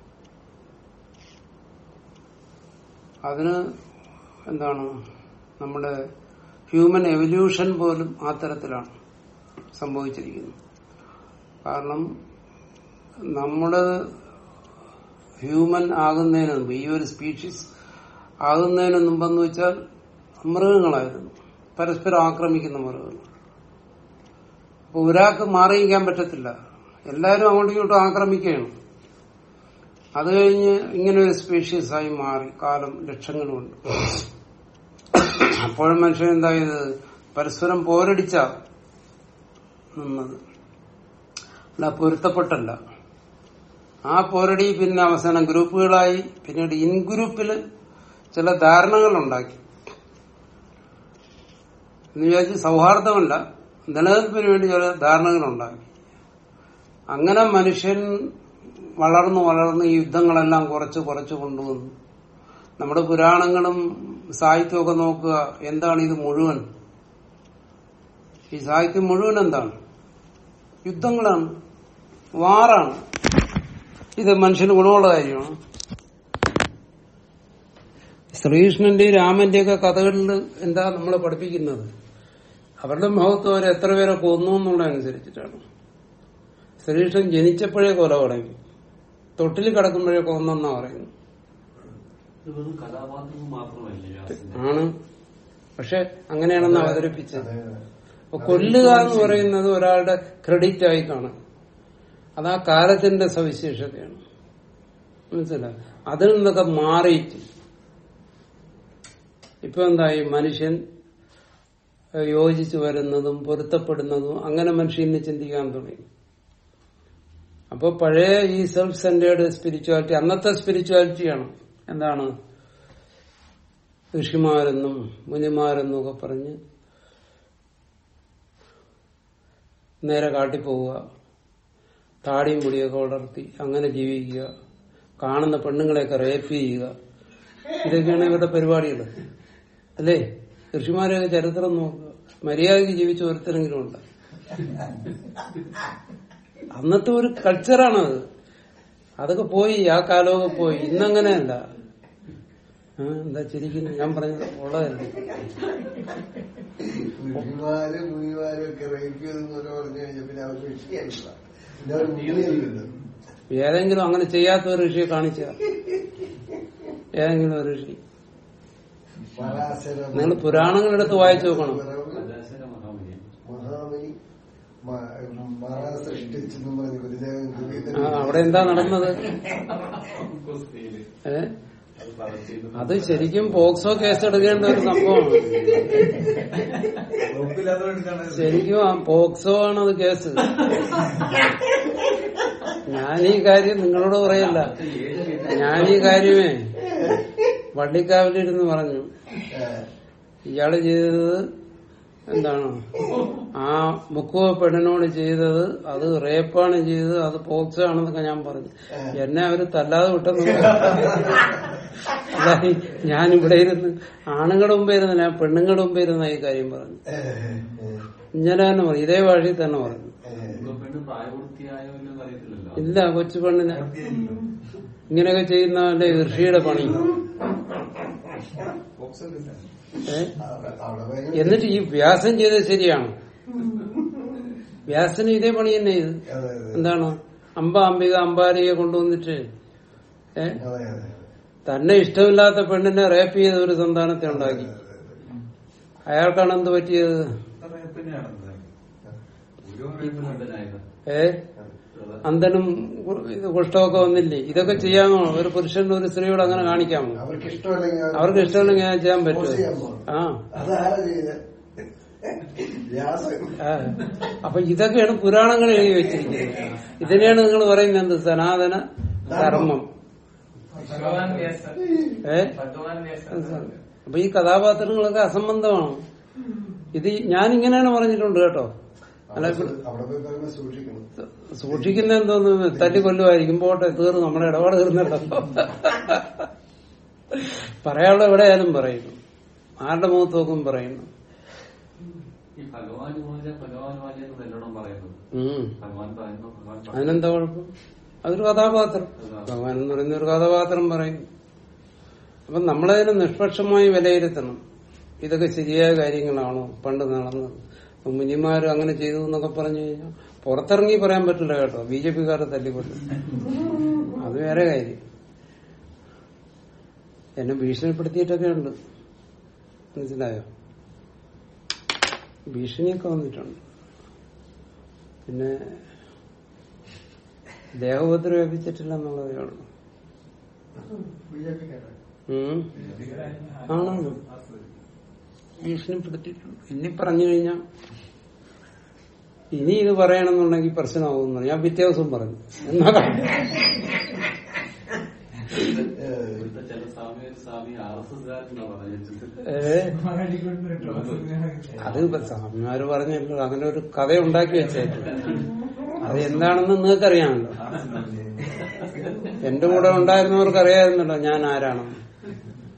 Speaker 1: അതിന് എന്താണ് നമ്മുടെ ഹ്യൂമൻ എവല്യൂഷൻ പോലും ആ തരത്തിലാണ് സംഭവിച്ചിരിക്കുന്നത് കാരണം നമ്മള് ഹ്യൂമൻ ആകുന്നതിന് മുമ്പ് ഈ ഒരു സ്പീഷീസ് ആകുന്നതിന് മുമ്പെന്ന് വെച്ചാൽ മൃഗങ്ങളായിരുന്നു പരസ്പരം ആക്രമിക്കുന്ന മൃഗങ്ങൾ അപ്പൊ ഒരാൾക്ക് മാറിയിക്കാൻ പറ്റത്തില്ല എല്ലാവരും അങ്ങോട്ടും ഇങ്ങോട്ടും ആക്രമിക്കുകയാണ് അത് കഴിഞ്ഞ് ഇങ്ങനെ ഒരു സ്പീഷീസ് ആയി മാറി കാലം ലക്ഷങ്ങളുണ്ട് അപ്പോഴും മനുഷ്യൻ എന്തായത് പരസ്പരം പോരടിച്ച നിന്നത് അല്ല പൊരുത്തപ്പെട്ടല്ല ആ പോരടി പിന്നെ അവസാനം ഗ്രൂപ്പുകളായി പിന്നീട് ഇൻ ഗ്രൂപ്പില് ചില ധാരണകൾ ഉണ്ടാക്കി എന്ന് വിചാരിച്ച് സൗഹാർദ്ദമല്ല നിലനിൽപ്പിന് വേണ്ടി ചില ധാരണകൾ ഉണ്ടാക്കി അങ്ങനെ മനുഷ്യൻ വളർന്നു വളർന്ന് ഈ യുദ്ധങ്ങളെല്ലാം കുറച്ച് കുറച്ച് കൊണ്ടുവന്നു നമ്മുടെ പുരാണങ്ങളും സാഹിത്യമൊക്കെ നോക്കുക എന്താണ് ഇത് മുഴുവൻ ഈ സാഹിത്യം മുഴുവൻ എന്താണ് യുദ്ധങ്ങളാണ് വാറാണ് ഇത് മനുഷ്യന് ഗുണമുള്ള കാര്യമാണ് ശ്രീകൃഷ്ണന്റെയും രാമന്റെയും ഒക്കെ കഥകളിൽ എന്താ നമ്മളെ പഠിപ്പിക്കുന്നത് അവരുടെ മഹത്വം അവർ എത്ര പേരെ കൊന്നു എന്നുള്ളതനുസരിച്ചിട്ടാണ് ശ്രീകൃഷ്ണൻ ജനിച്ചപ്പോഴേ കൊല തുടങ്ങി തൊട്ടിൽ കിടക്കുമ്പോഴേ കൊന്നെന്നാ പറയുന്നു
Speaker 5: ഇത് വെറും കഥാപാത്രങ്ങൾ മാത്രമല്ല വ്യാസന്റെ
Speaker 1: ആണ് പക്ഷെ അങ്ങനെയാണെന്ന് അവതരിപ്പിച്ചത്
Speaker 3: അതെ.
Speaker 1: അപ്പൊ കൊല്ലുക എന്ന് പറയുന്നത് ഒരാളുടെ ക്രെഡിറ്റ് ആയി കാണാം അത് ആ കാലത്തിന്റെ സവിശേഷതയാണ് മനസ്സിലായി അതിൽ നിന്നൊക്കെ മാറിയിട്ട് ഇപ്പൊ എന്തായി മനുഷ്യൻ ഏഹ്, യോജിച്ചു വരുന്നതും പൊരുത്തപ്പെടുന്നതും അങ്ങനെ മനുഷ്യൻ ഇന്ന് ചിന്തിക്കാൻ തുടങ്ങി അപ്പൊ പഴയ ഈ സെൽഫ് സെന്റേഡ് സ്പിരിച്വാലിറ്റി അന്നത്തെ സ്പിരിച്വാലിറ്റിയാണ് എന്താണ് ഋഷിമാരെന്നും മുനിമാരെന്നും ഒക്കെ പറഞ്ഞ് നേരെ കാട്ടിപ്പോവുക താടിയും മുടിയൊക്കെ വളർത്തി അങ്ങനെ ജീവിക്കുക കാണുന്ന പെണ്ണുങ്ങളെയൊക്കെ റേപ്പ് ചെയ്യുക ഇതൊക്കെയാണ് ഇവരുടെ പരിപാടികൾ അല്ലേ ഋഷിമാരെയൊക്കെ ചരിത്രം നോക്കുക മര്യാദയ്ക്ക് ജീവിച്ച ഒരുത്തരെങ്കിലും ഉണ്ട് അന്നത്തെ ഒരു കൾച്ചറാണത് അതൊക്കെ പോയി ആ കാലമൊക്കെ പോയി ഇന്നങ്ങനെയല്ല ആ, എന്താ ചിരിക്കുന്നു ഞാൻ പറഞ്ഞത് ഉള്ളതല്ലേ
Speaker 3: മുനിമാര് മുനിമാരും ഒക്കെ റേപ്പ് ചെയ്തെന്ന് പറഞ്ഞു കഴിഞ്ഞാൽ പിന്നെ അവർക്ക് വിഷയമില്ല പിന്നെ അവർ മുനിയല്ലോ
Speaker 1: ഏതെങ്കിലും അങ്ങനെ ചെയ്യാത്ത ഒരു ഋഷിയെ കാണിച്ച ഏതെങ്കിലും ഒരു ഋഷി
Speaker 3: പരാശര
Speaker 1: നിങ്ങൾ പുരാണങ്ങളെടുത്ത് വായിച്ചു നോക്കണം
Speaker 5: പരാശര മഹാമുനി
Speaker 3: മഹാമണി മറ സൃഷ്ടിച്ചെന്നും പറഞ്ഞ് ഗുരുദേവൻ
Speaker 1: ആ,
Speaker 3: ഗുരുദേവൻ
Speaker 1: അവിടെ എന്താ നടന്നത്
Speaker 5: ഗുസ്തിയില്
Speaker 1: ഏ
Speaker 5: അത് പറച്ചിരുന്നു.
Speaker 1: അത് ശരിക്കും പോക്സോ കേസ് എടുക്കേണ്ട ഒരു സംഭവമാണ്
Speaker 2: ഉറപ്പില്ലാത്തതുകൊണ്ടാണ്
Speaker 1: ശരിക്കും ആ പോക്സോ ആണ് അത് കേസ് ഞാൻ ഈ കാര്യം നിങ്ങളോട് പറയല്ല ഞാൻ ഈ കാര്യമേ വള്ളിക്കാവിലിരുന്ന് പറഞ്ഞു ഇയാള് ചെയ്തത് എന്താണ് ആ മുക്കുവ പെണ്ണിനോട് ചെയ്തത് അത് റേപ്പാണ് ചെയ്തത് അത് പോക്സോ ആണെന്നൊക്കെ ഞാൻ പറഞ്ഞു എന്നെ അവര് തല്ലാതെ വിട്ടെന്ന് അതായി ഞാൻ ഇവിടെ ഇരുന്ന് ആണുങ്ങളുടെ മുമ്പേ ഇരുന്ന് ഞാൻ പെണ്ണുങ്ങളുടെ മുമ്പേ ഇരുന്ന ഈ കാര്യം പറഞ്ഞു ഇങ്ങനെ തന്നെ പറഞ്ഞു ഇതേ ഭാഷയിൽ തന്നെ പറഞ്ഞു
Speaker 5: ഇപ്പൊ പെണ്ണ് പ്രായപൂർത്തിയായോ ഇല്ലെന്ന് അറിയത്തില്ലല്ലോ
Speaker 1: ഇല്ല കൊച്ചു പെണ്ണിനെ ഇങ്ങനെയൊക്കെ ചെയ്യുന്നവന്റെ ഋഷിയുടെ പണി ഏ?
Speaker 3: അവിടെ ഭയങ്കര
Speaker 1: എന്നിട്ട് ഈ വ്യാസം ചെയ്തത് ശരിയാണ് വ്യാസന് ഇതേ പണി തന്നെ ചെയ്ത്
Speaker 3: അതെ അതെ
Speaker 1: എന്താണ് അമ്പ അംബിക അമ്പാരിയെ കൊണ്ടുവന്നിട്ട് ഏ
Speaker 3: അതെ അതെ
Speaker 1: തന്നെ ഇഷ്ടമില്ലാത്ത പെണ്ണിനെ റേപ്പ് ചെയ്ത ഒരു സന്താനത്തെ ഉണ്ടാക്കി അയാൾക്കാണ് എന്ത് പറ്റിയത്
Speaker 5: ബുദ്ധനായത്
Speaker 1: ഏ അന്തനും കു- ഇത് കുഷ്ഠമൊക്കെ വന്നില്ലേ ഇതൊക്കെ ചെയ്യാമോ ഒരു പുരുഷന് ഒരു സ്ത്രീയോട് അങ്ങനെ കാണിക്കാമോ
Speaker 3: അവർക്ക് ഇഷ്ടമല്ലെങ്കിൽ
Speaker 1: അവർക്ക് ഇഷ്ടമുണ്ടെങ്കിൽ ഞാൻ ചെയ്യാൻ
Speaker 3: ഫോഴ്സ് ചെയ്യാൻ
Speaker 1: പറ്റുമോ
Speaker 3: പോകും.
Speaker 1: ആ
Speaker 3: അതാരാ ചെയ്തത് വ്യാസം
Speaker 1: ആ. അപ്പൊ ഇതൊക്കെയാണ് പുരാണങ്ങൾ എഴുതി വെച്ചിരിക്കുന്നത് ഇതിനെയാണ് നിങ്ങൾ പറയുന്നത് എന്ത് സനാതന ധർമ്മം
Speaker 2: ഭഗവാൻ വ്യാസൻ
Speaker 1: ഏ
Speaker 2: ഭഗവാൻ വ്യാസൻ
Speaker 1: അപ്പൊ ഈ കഥാപാത്രങ്ങളൊക്കെ അസംബന്ധമാണ് ഇത് ഞാൻ ഇങ്ങനെയാണ് പറഞ്ഞിട്ടുണ്ട് കേട്ടോ അല്ല
Speaker 3: അവിടെ
Speaker 1: ഇവിടെ
Speaker 3: അവിടെ പോയി പറയുമ്പോ സൂക്ഷിക്കണം
Speaker 1: സൂക്ഷിക്കുന്ന എന്തോന്ന് തല്ലി കൊല്ലുമായിരിക്കും പോട്ടെ തീർന്നു നമ്മുടെ ഇടപാട് തീർന്നല്ലോ പറയാനുള്ള എവിടെയായാലും പറയുന്നു ആരുടെ മുഖത്ത് നോക്കും പറയുന്നു
Speaker 5: ഈ ഭഗവാൻ വാച ഭഗവാൻ വാച എന്ന് നല്ലോണം പറയുന്നത്
Speaker 1: ഉം
Speaker 5: ഭഗവാൻ പറയുന്നു ഭഗവാൻ പറയുന്നു.
Speaker 1: അതിനെന്താ കുഴപ്പം അതൊരു കഥാപാത്രം ഭഗവാൻ എന്ന് പറയുന്ന ഒരു കഥാപാത്രം പറയും അപ്പൊ നമ്മളതിനെ നിഷ്പക്ഷമായി വിലയിരുത്തണം ഇതൊക്കെ ശരിയായ കാര്യങ്ങളാണോ പണ്ട് നടന്നത് അപ്പൊ മുനിമാര് അങ്ങനെ ചെയ്തു എന്നൊക്കെ പറഞ്ഞു കഴിഞ്ഞാൽ പുറത്തിറങ്ങി പറയാൻ പറ്റില്ല കേട്ടോ ബി ജെ പിക്കാരെ തല്ലിക്കൊല്ലും അത് വേറെ കാര്യം എന്നെ ഭീഷണിപ്പെടുത്തിയിട്ടൊക്കെ ഉണ്ട് മനസ്സിലായോ ഭീഷണിയൊക്കെ വന്നിട്ടുണ്ട് പിന്നെ ദേഹോപദ്രവിപ്പിച്ചിട്ടില്ല എന്നുള്ളതേ ഉള്ളൂ
Speaker 3: ബി ജെ പിക്കാരാണ്
Speaker 1: ഉം. ആണോ ഭീഷണിപ്പെടുത്തിയിട്ടുണ്ട് ഇനി പറഞ്ഞു കഴിഞ്ഞാൽ ഇനി ഇത് പറയണമെന്നുണ്ടെങ്കിൽ പ്രശ്നമാകുന്നു ഞാൻ പിറ്റേ ദിവസം പറഞ്ഞു എന്നാ
Speaker 5: ഇവിടുത്തെ ചില സ്വാമി സ്വാമി ആർ എസ് എസ്കാരനാ പറഞ്ഞത്
Speaker 1: ഏ അത് ഇപ്പൊ സ്വാമിമാര് പറഞ്ഞല്ലോ അങ്ങനെ ഒരു കഥ ഉണ്ടാക്കി വെച്ചേക്കും അത് എന്താണെന്ന് നിങ്ങൾക്കറിയാമല്ലോ എന്റെ കൂടെ ഉണ്ടായിരുന്നവർക്ക് അറിയാമായിരുന്നല്ലോ ഞാൻ ആരാണെന്ന്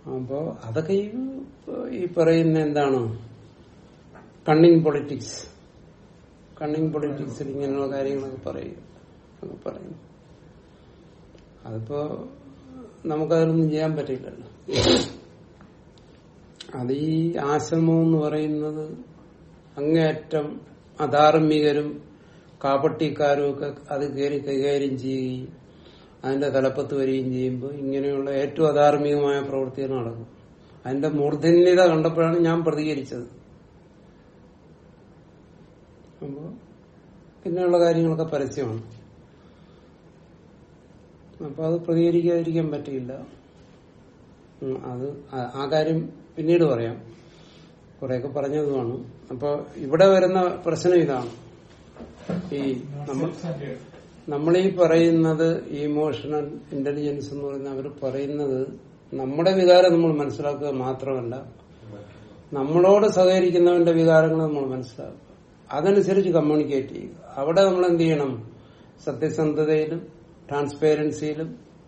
Speaker 1: അപ്പോ അതൊക്കെ ഈ ഈ പറയുന്ന എന്താണ് കണ്ണിങ് പൊളിറ്റിക്സ് കണ്ണിങ് പൊളിറ്റിക്സിൽ ഇങ്ങനെയുള്ള കാര്യങ്ങളൊക്കെ പറയും ഒക്കെ പറയും അതിപ്പോ നമുക്കതിനൊന്നും ചെയ്യാൻ പറ്റില്ലല്ലോ അത് ഈ ആശ്രമം എന്ന് പറയുന്നത് അങ്ങേയറ്റം അധാർമികരും കാപട്ടിക്കാരും ഒക്കെ അത് കയറി കൈകാര്യം ചെയ്യുകയും അതിന്റെ തലപ്പത്ത് വരികയും ചെയ്യുമ്പോൾ ഇങ്ങനെയുള്ള ഏറ്റവും അധാർമികമായ പ്രവൃത്തികൾ നടക്കും അതിന്റെ മൂർധന്യത കണ്ടപ്പോഴാണ് ഞാൻ പ്രതികരിച്ചത് അപ്പോ പിന്നെയുള്ള കാര്യങ്ങളൊക്കെ പരസ്യമാണ് അപ്പൊ അത് പ്രതികരിക്കാതിരിക്കാൻ പറ്റില്ല ഉം, അത് ആ- ആ കാര്യം പിന്നീട് പറയാം കുറെയൊക്കെ പറഞ്ഞതുമാണ് അപ്പൊ ഇവിടെ വരുന്ന പ്രശ്നം ഇതാണ് ഈ നമ്മൾ നമ്മൾ ഈ പറയുന്നത് ഇമോഷണൽ ഇന്റലിജൻസ് എന്ന് പറയുന്ന അവർ പറയുന്നത് നമ്മുടെ വികാരം നമ്മൾ മനസ്സിലാക്കുക മാത്രമല്ല നമ്മളോട് സഹകരിക്കുന്നവന്റെ വികാരങ്ങൾ നമ്മൾ മനസ്സിലാക്കുക അതനുസരിച്ച് കമ്മ്യൂണിക്കേറ്റ് ചെയ്യുക അവിടെ നമ്മൾ എന്ത് ചെയ്യണം സത്യസന്ധതയിലും ട്രാൻസ്പേരൻസിയിലും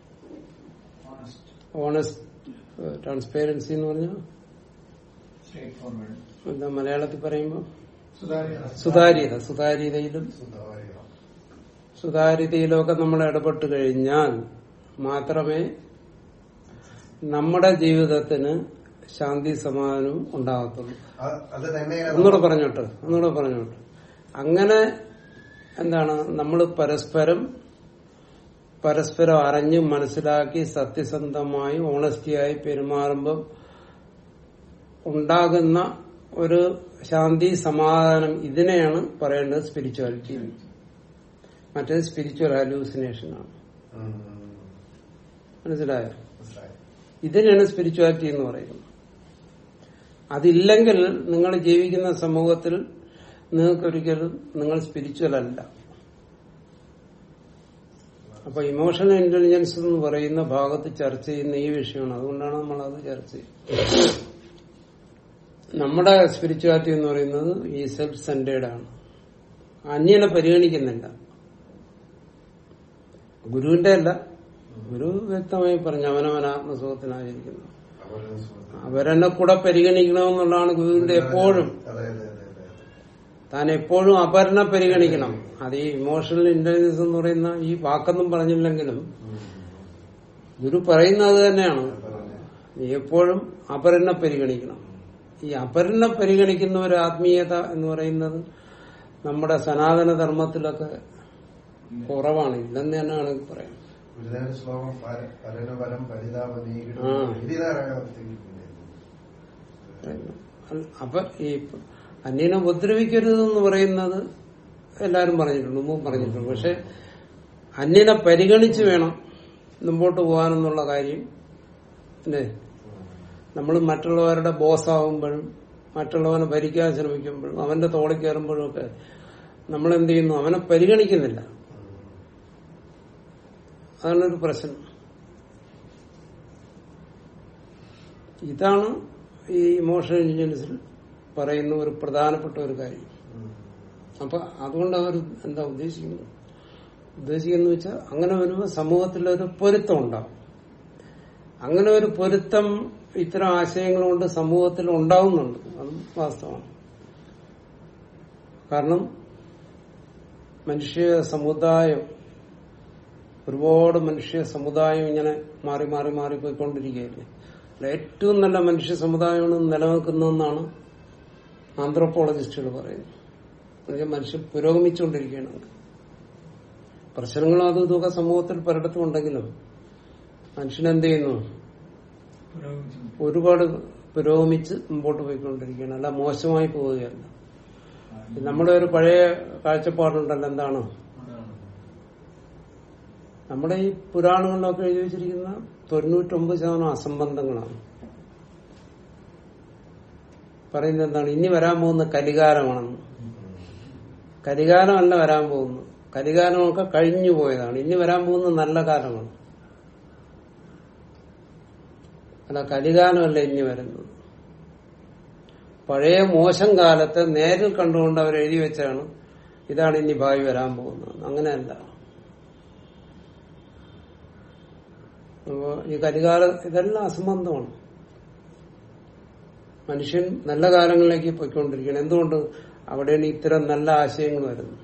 Speaker 1: ഓണസ്റ്റ് ട്രാൻസ്പേരൻസി എന്ന് പറഞ്ഞാൽ
Speaker 2: സ്ട്രേറ്റ് ഫോർവേഡ്
Speaker 1: എന്താ മലയാളത്തിൽ പറയുമ്പോൾ
Speaker 4: സുതാര്യത
Speaker 1: സുതാര്യത സുതാര്യതയിലും
Speaker 3: സുതാര്യ
Speaker 1: സുതാര്യതയിലൊക്കെ നമ്മൾ ഇടപെട്ട് കഴിഞ്ഞാൽ മാത്രമേ നമ്മുടെ ജീവിതത്തിന് ശാന്തി സമാധാനവും ഉണ്ടാകത്തുള്ളൂ
Speaker 3: അ- അത് തന്നെയാണ്
Speaker 1: ഒന്നുകൂടെ പറഞ്ഞോട്ട് ഒന്നുകൂടെ പറഞ്ഞോട്ട് അങ്ങനെ എന്താണ് നമ്മൾ പരസ്പരം പരസ്പരം അറിഞ്ഞ് മനസ്സിലാക്കി സത്യസന്ധമായി ഓണസ്റ്റിയായി പെരുമാറുമ്പോൾ ഉണ്ടാകുന്ന ഒരു ശാന്തി സമാധാനം ഇതിനെയാണ് പറയേണ്ടത് സ്പിരിച്വാലിറ്റി മറ്റേത് സ്പിരിച്വൽ ഹാലൂസിനേഷൻ ആണ്
Speaker 3: ഉം.
Speaker 1: മനസ്സിലായോ
Speaker 3: മനസ്സിലായി.
Speaker 1: ഇതിനാണ് സ്പിരിച്വാലിറ്റി എന്ന് പറയുന്നത് അതില്ലെങ്കിൽ നിങ്ങൾ ജീവിക്കുന്ന സമൂഹത്തിൽ നിങ്ങൾക്കൊരിക്കലും നിങ്ങൾ സ്പിരിച്വൽ അല്ല അപ്പൊ ഇമോഷണൽ ഇന്റലിജൻസ് എന്ന് പറയുന്ന ഭാഗത്ത് ചർച്ച ചെയ്യുന്ന ഈ വിഷയമാണ് അതുകൊണ്ടാണ് നമ്മൾ അത് ചർച്ച ചെയ്യുന്നത് നമ്മുടെ സ്പിരിച്വാലിറ്റി എന്ന് പറയുന്നത് ഈ സെൽഫ് സെന്റേഡ് ആണ് അന്യനെ പരിഗണിക്കുന്നില്ല ഗുരുവിന്റെ അല്ല ഗുരു വ്യക്തമായി പറഞ്ഞു അവനവൻ ആത്മസുഖത്തിനായിരിക്കുന്നു
Speaker 3: അവരുടെ സുഹൃത്ത്.
Speaker 1: അവരെന്നെ കൂടെ പരിഗണിക്കണമെന്നുള്ളതാണ് ഗുരുവിന്റെ എപ്പോഴും
Speaker 3: അതെ അതെ അതെ അതെ
Speaker 1: താൻ എപ്പോഴും അപരനെ പരിഗണിക്കണം അത് ഈ ഇമോഷണൽ ഇന്റലിജൻസ് എന്ന് പറയുന്ന ഈ വാക്കൊന്നും പറഞ്ഞില്ലെങ്കിലും
Speaker 3: ഉം.
Speaker 1: ഗുരു പറയുന്നത് അത് തന്നെയാണ്
Speaker 3: പറഞ്ഞു.
Speaker 1: നീ എപ്പോഴും അപരനെ പരിഗണിക്കണം ഈ അപരനെ പരിഗണിക്കുന്ന ഒരു ആത്മീയത എന്ന് പറയുന്നത് നമ്മുടെ സനാതന ധർമ്മത്തിലൊക്കെ കുറവാണ് ഇല്ലെന്ന് തന്നെ വേണമെങ്കിൽ പറയാം
Speaker 3: ഗുരുദേവന്റെ ശ്ലോകം പര- പരനുപരം പരിതാപനീ
Speaker 1: ആ. അപ്പൊ ഈ അന്യനെ ഉപദ്രവിക്കരുതെന്ന് പറയുന്നത് എല്ലാരും പറഞ്ഞിട്ടുണ്ട് മുമ്പ് പറഞ്ഞിട്ടുണ്ട് പക്ഷെ അന്യനെ പരിഗണിച്ച് വേണം മുമ്പോട്ട് പോകാനെന്നുള്ള കാര്യം അല്ലേ നമ്മൾ മറ്റുള്ളവരുടെ ബോസാവുമ്പോഴും മറ്റുള്ളവനെ ഭരിക്കാൻ ശ്രമിക്കുമ്പോഴും അവന്റെ തോളിൽ കയറുമ്പോഴും ഒക്കെ നമ്മൾ എന്ത് ചെയ്യുന്നു അവനെ പരിഗണിക്കുന്നില്ല അതാണൊരു പ്രശ്നം ഇതാണ് ഈ ഇമോഷണൽ ഇന്റലിജൻസിൽ പറയുന്ന ഒരു പ്രധാനപ്പെട്ട ഒരു കാര്യം അപ്പൊ അതുകൊണ്ട് അവർ എന്താ ഉദ്ദേശിക്കുന്നത് ഉദ്ദേശിക്കുന്നത് വെച്ചാൽ അങ്ങനെ വരുമ്പോൾ സമൂഹത്തിലൊരു പൊരുത്തം ഉണ്ടാവും അങ്ങനെ ഒരു പൊരുത്തം ഇത്തരം ആശയങ്ങൾ കൊണ്ട് സമൂഹത്തിൽ ഉണ്ടാവുന്നുണ്ട് അതും വാസ്തവമാണ് കാരണം മനുഷ്യ സമുദായം ഒരുപാട് മനുഷ്യ സമുദായം ഇങ്ങനെ മാറി മാറി മാറി പോയിക്കൊണ്ടിരിക്കുകയല്ലേ അതിൽ ഏറ്റവും നല്ല മനുഷ്യ സമുദായമാണ് നിലനിൽക്കുന്നതെന്നാണ് ആന്ത്രോപോളജിസ്റ്റുകൾ പറയുന്നത് എന്നുവെച്ചാൽ മനുഷ്യൻ പുരോഗമിച്ചുകൊണ്ടിരിക്കുകയാണ് പ്രശ്നങ്ങളും അതും ഇതൊക്കെ സമൂഹത്തിൽ പലയിടത്തും ഉണ്ടെങ്കിലും മനുഷ്യൻ എന്ത് ചെയ്യുന്നു
Speaker 2: പുരോഗമിച്ചു
Speaker 1: ഒരുപാട് പുരോഗമിച്ച് മുമ്പോട്ട് പോയിക്കൊണ്ടിരിക്കുകയാണ് അല്ല മോശമായി പോവുകയല്ല നമ്മുടെ ഒരു പഴയ കാഴ്ചപ്പാടുണ്ടല്ലോ എന്താണ് നമ്മുടെ ഈ പുരാണങ്ങളിലൊക്കെ എഴുതി വെച്ചിരിക്കുന്ന തൊണ്ണൂറ്റൊമ്പത് ശതമാനം അസംബന്ധങ്ങളാണ് പറയുന്നത് എന്താണ് ഇനി വരാൻ പോകുന്ന കലികാലമാണെന്ന് കലികാലമല്ല വരാൻ പോകുന്നത് കലികാലമൊക്കെ കഴിഞ്ഞു പോയതാണ് ഇനി വരാൻ പോകുന്ന നല്ല കാലമാണ് അല്ല കലികാലമല്ല ഇനി വരുന്നത് പഴയ മോശം കാലത്തെ നേരിൽ കണ്ടുകൊണ്ട് അവർ എഴുതി വെച്ചാണ് ഇതാണ് ഇനി ഭാവി വരാൻ പോകുന്നത് അങ്ങനെയല്ല അപ്പോ ഈ കലികാല ഇതെല്ലാം അസംബന്ധമാണ് മനുഷ്യൻ നല്ല കാലങ്ങളിലേക്ക് പോയിക്കൊണ്ടിരിക്കുകയാണ് എന്തുകൊണ്ട് അവിടെയാണ് ഇത്തരം നല്ല ആശയങ്ങൾ വരുന്നത്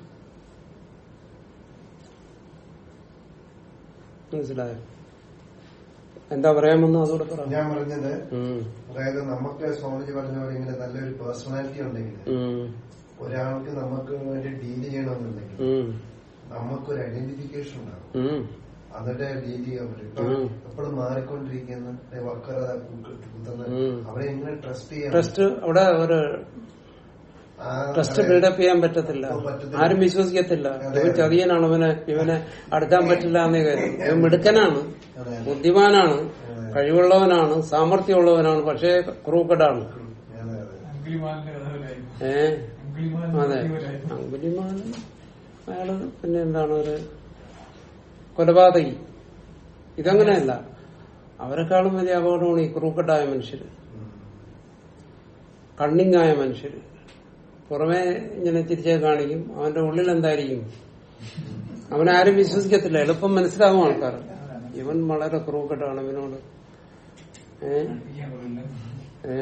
Speaker 1: മനസ്സിലായോ എന്താ പറയാമെന്ന് അതോടെ പറ
Speaker 3: ഞാൻ പറഞ്ഞത്
Speaker 1: ഉം.
Speaker 3: അതായത് നമുക്ക് സ്വാമിജി പറഞ്ഞ പോലെ ഇങ്ങനെ നല്ലൊരു പേഴ്സണാലിറ്റി ഉണ്ടെങ്കിൽ
Speaker 1: ഉം.
Speaker 3: ഒരാൾക്ക് നമുക്ക് വേണ്ടി ഡീൽ ചെയ്യണമെന്നുണ്ടെങ്കിൽ
Speaker 1: ഉം.
Speaker 3: നമുക്കൊരു ഐഡന്റിഫിക്കേഷൻ ഉണ്ടാകും
Speaker 1: ഉം.
Speaker 3: എന്നിട്ട് ഡീൽ ചെയ്യാൻ പറ്റും ഇപ്പൊ
Speaker 1: ഉം.
Speaker 3: എപ്പോഴും മാറിക്കൊണ്ടിരിക്കുന്ന വക്കറ കുത്തുന്ന
Speaker 1: ഉം.
Speaker 3: അവരെ എങ്ങനെ ട്രസ്റ്റ് ചെയ്യാൻ
Speaker 1: ട്രസ്റ്റ് അവിടെ ഒരു
Speaker 3: ആ,
Speaker 1: ട്രസ്റ്റ്
Speaker 3: അതെ.
Speaker 1: ബിൽഡപ്പ് ചെയ്യാൻ പറ്റത്തില്ല
Speaker 3: ഓ, പറ്റത്തില്ല.
Speaker 1: ആരും വിശ്വസിക്കത്തില്ല
Speaker 3: അതെ,
Speaker 1: ഇവൻ
Speaker 3: അതെ.
Speaker 1: ചതിയനാണ് ഇവനെ ഇവനെ അടുക്കാൻ പറ്റില്ല എന്നേ കാര്യം ഇവൻ മിടുക്കനാണ്
Speaker 3: അതെ.
Speaker 1: ബുദ്ധിമാനാണ്
Speaker 3: അതെ.
Speaker 1: കഴിവുള്ളവനാണ് സാമർഥ്യമുള്ളവനാണ് പക്ഷേ ക്രൂക്കഡാണ്
Speaker 3: അതെ, അതെ.
Speaker 2: അങ്കിളിമാലിന്റെ കഥ പോലായിരുന്നു.
Speaker 1: ഏ
Speaker 2: അങ്കിളിമാലിന്റെ
Speaker 1: അതെ
Speaker 2: കഥ പോലായിരുന്നു.
Speaker 1: അങ്കുലിമാൻ അയാള് പിന്നെ എന്താണ് ഒരു കൊലപാതകി ഇതങ്ങനെയല്ല അവരെക്കാളും വലിയ അപകടമാണ് ഈ ക്രൂക്കഡായ മനുഷ്യര്
Speaker 3: ഉം.
Speaker 1: കണ്ണിങ്ങായ മനുഷ്യര് പുറമെ ഇങ്ങനെ തിരിച്ചേ കാണിക്കും അവന്റെ ഉള്ളിൽ എന്തായിരിക്കും അവനാരും വിശ്വസിക്കത്തില്ല എളുപ്പം മനസ്സിലാവും ആൾക്കാർ ഇവൻ വളരെ ക്രൂക്കട്ടാണ് ഇവനോട് ഏ
Speaker 2: പഠിപ്പിക്കാൻ കൊള്ളില്ല.
Speaker 1: ഏ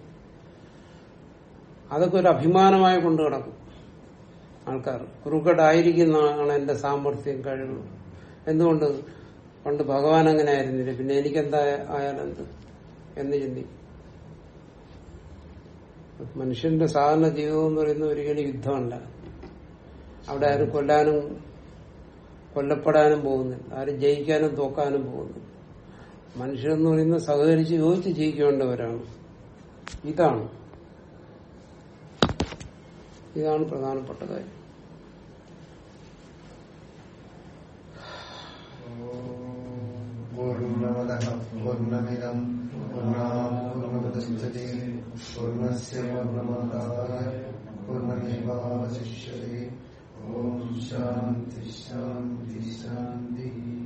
Speaker 1: അതൊക്കെ ഒരു അഭിമാനമായി കൊണ്ടു കിടക്കും ആൾക്കാർ ക്രൂക്കട്ടായിരിക്കുന്നതാണ് എന്റെ സാമർഥ്യം കഴിവ് എന്തുകൊണ്ട് പണ്ട് ഭഗവാൻ അങ്ങനെ ആയിരുന്നില്ല പിന്നെ എനിക്കെന്താ ആയാലെന്ത് എന്ന് ചിന്തിക്കും മനുഷ്യന്റെ സാധാരണ ജീവിതം എന്ന് പറയുന്നത് ഒരിക്കലും യുദ്ധമല്ല അവിടെ ആരും കൊല്ലാനും കൊല്ലപ്പെടാനും പോകുന്നില്ല ആരും ജയിക്കാനും തോക്കാനും പോകുന്നില്ല മനുഷ്യരെന്ന് പറയുന്നത് സഹകരിച്ച് യോജിച്ച് ജീവിക്കേണ്ടവരാണ് ഇതാണ് ഇതാണ് പ്രധാനപ്പെട്ട കാര്യം
Speaker 3: പൂർണ്ണമതഃ പൂർണ്ണമിദം പൂർണ്ണാപൂർണ്ണമുദച്ഛതേ പൂർണ്ണസ്യ പൂർണ്ണമാദായ പൂർണ്ണമേവാവശിഷ്യതേ ഓം ശാന്തി ശാന്തി ശാന്തി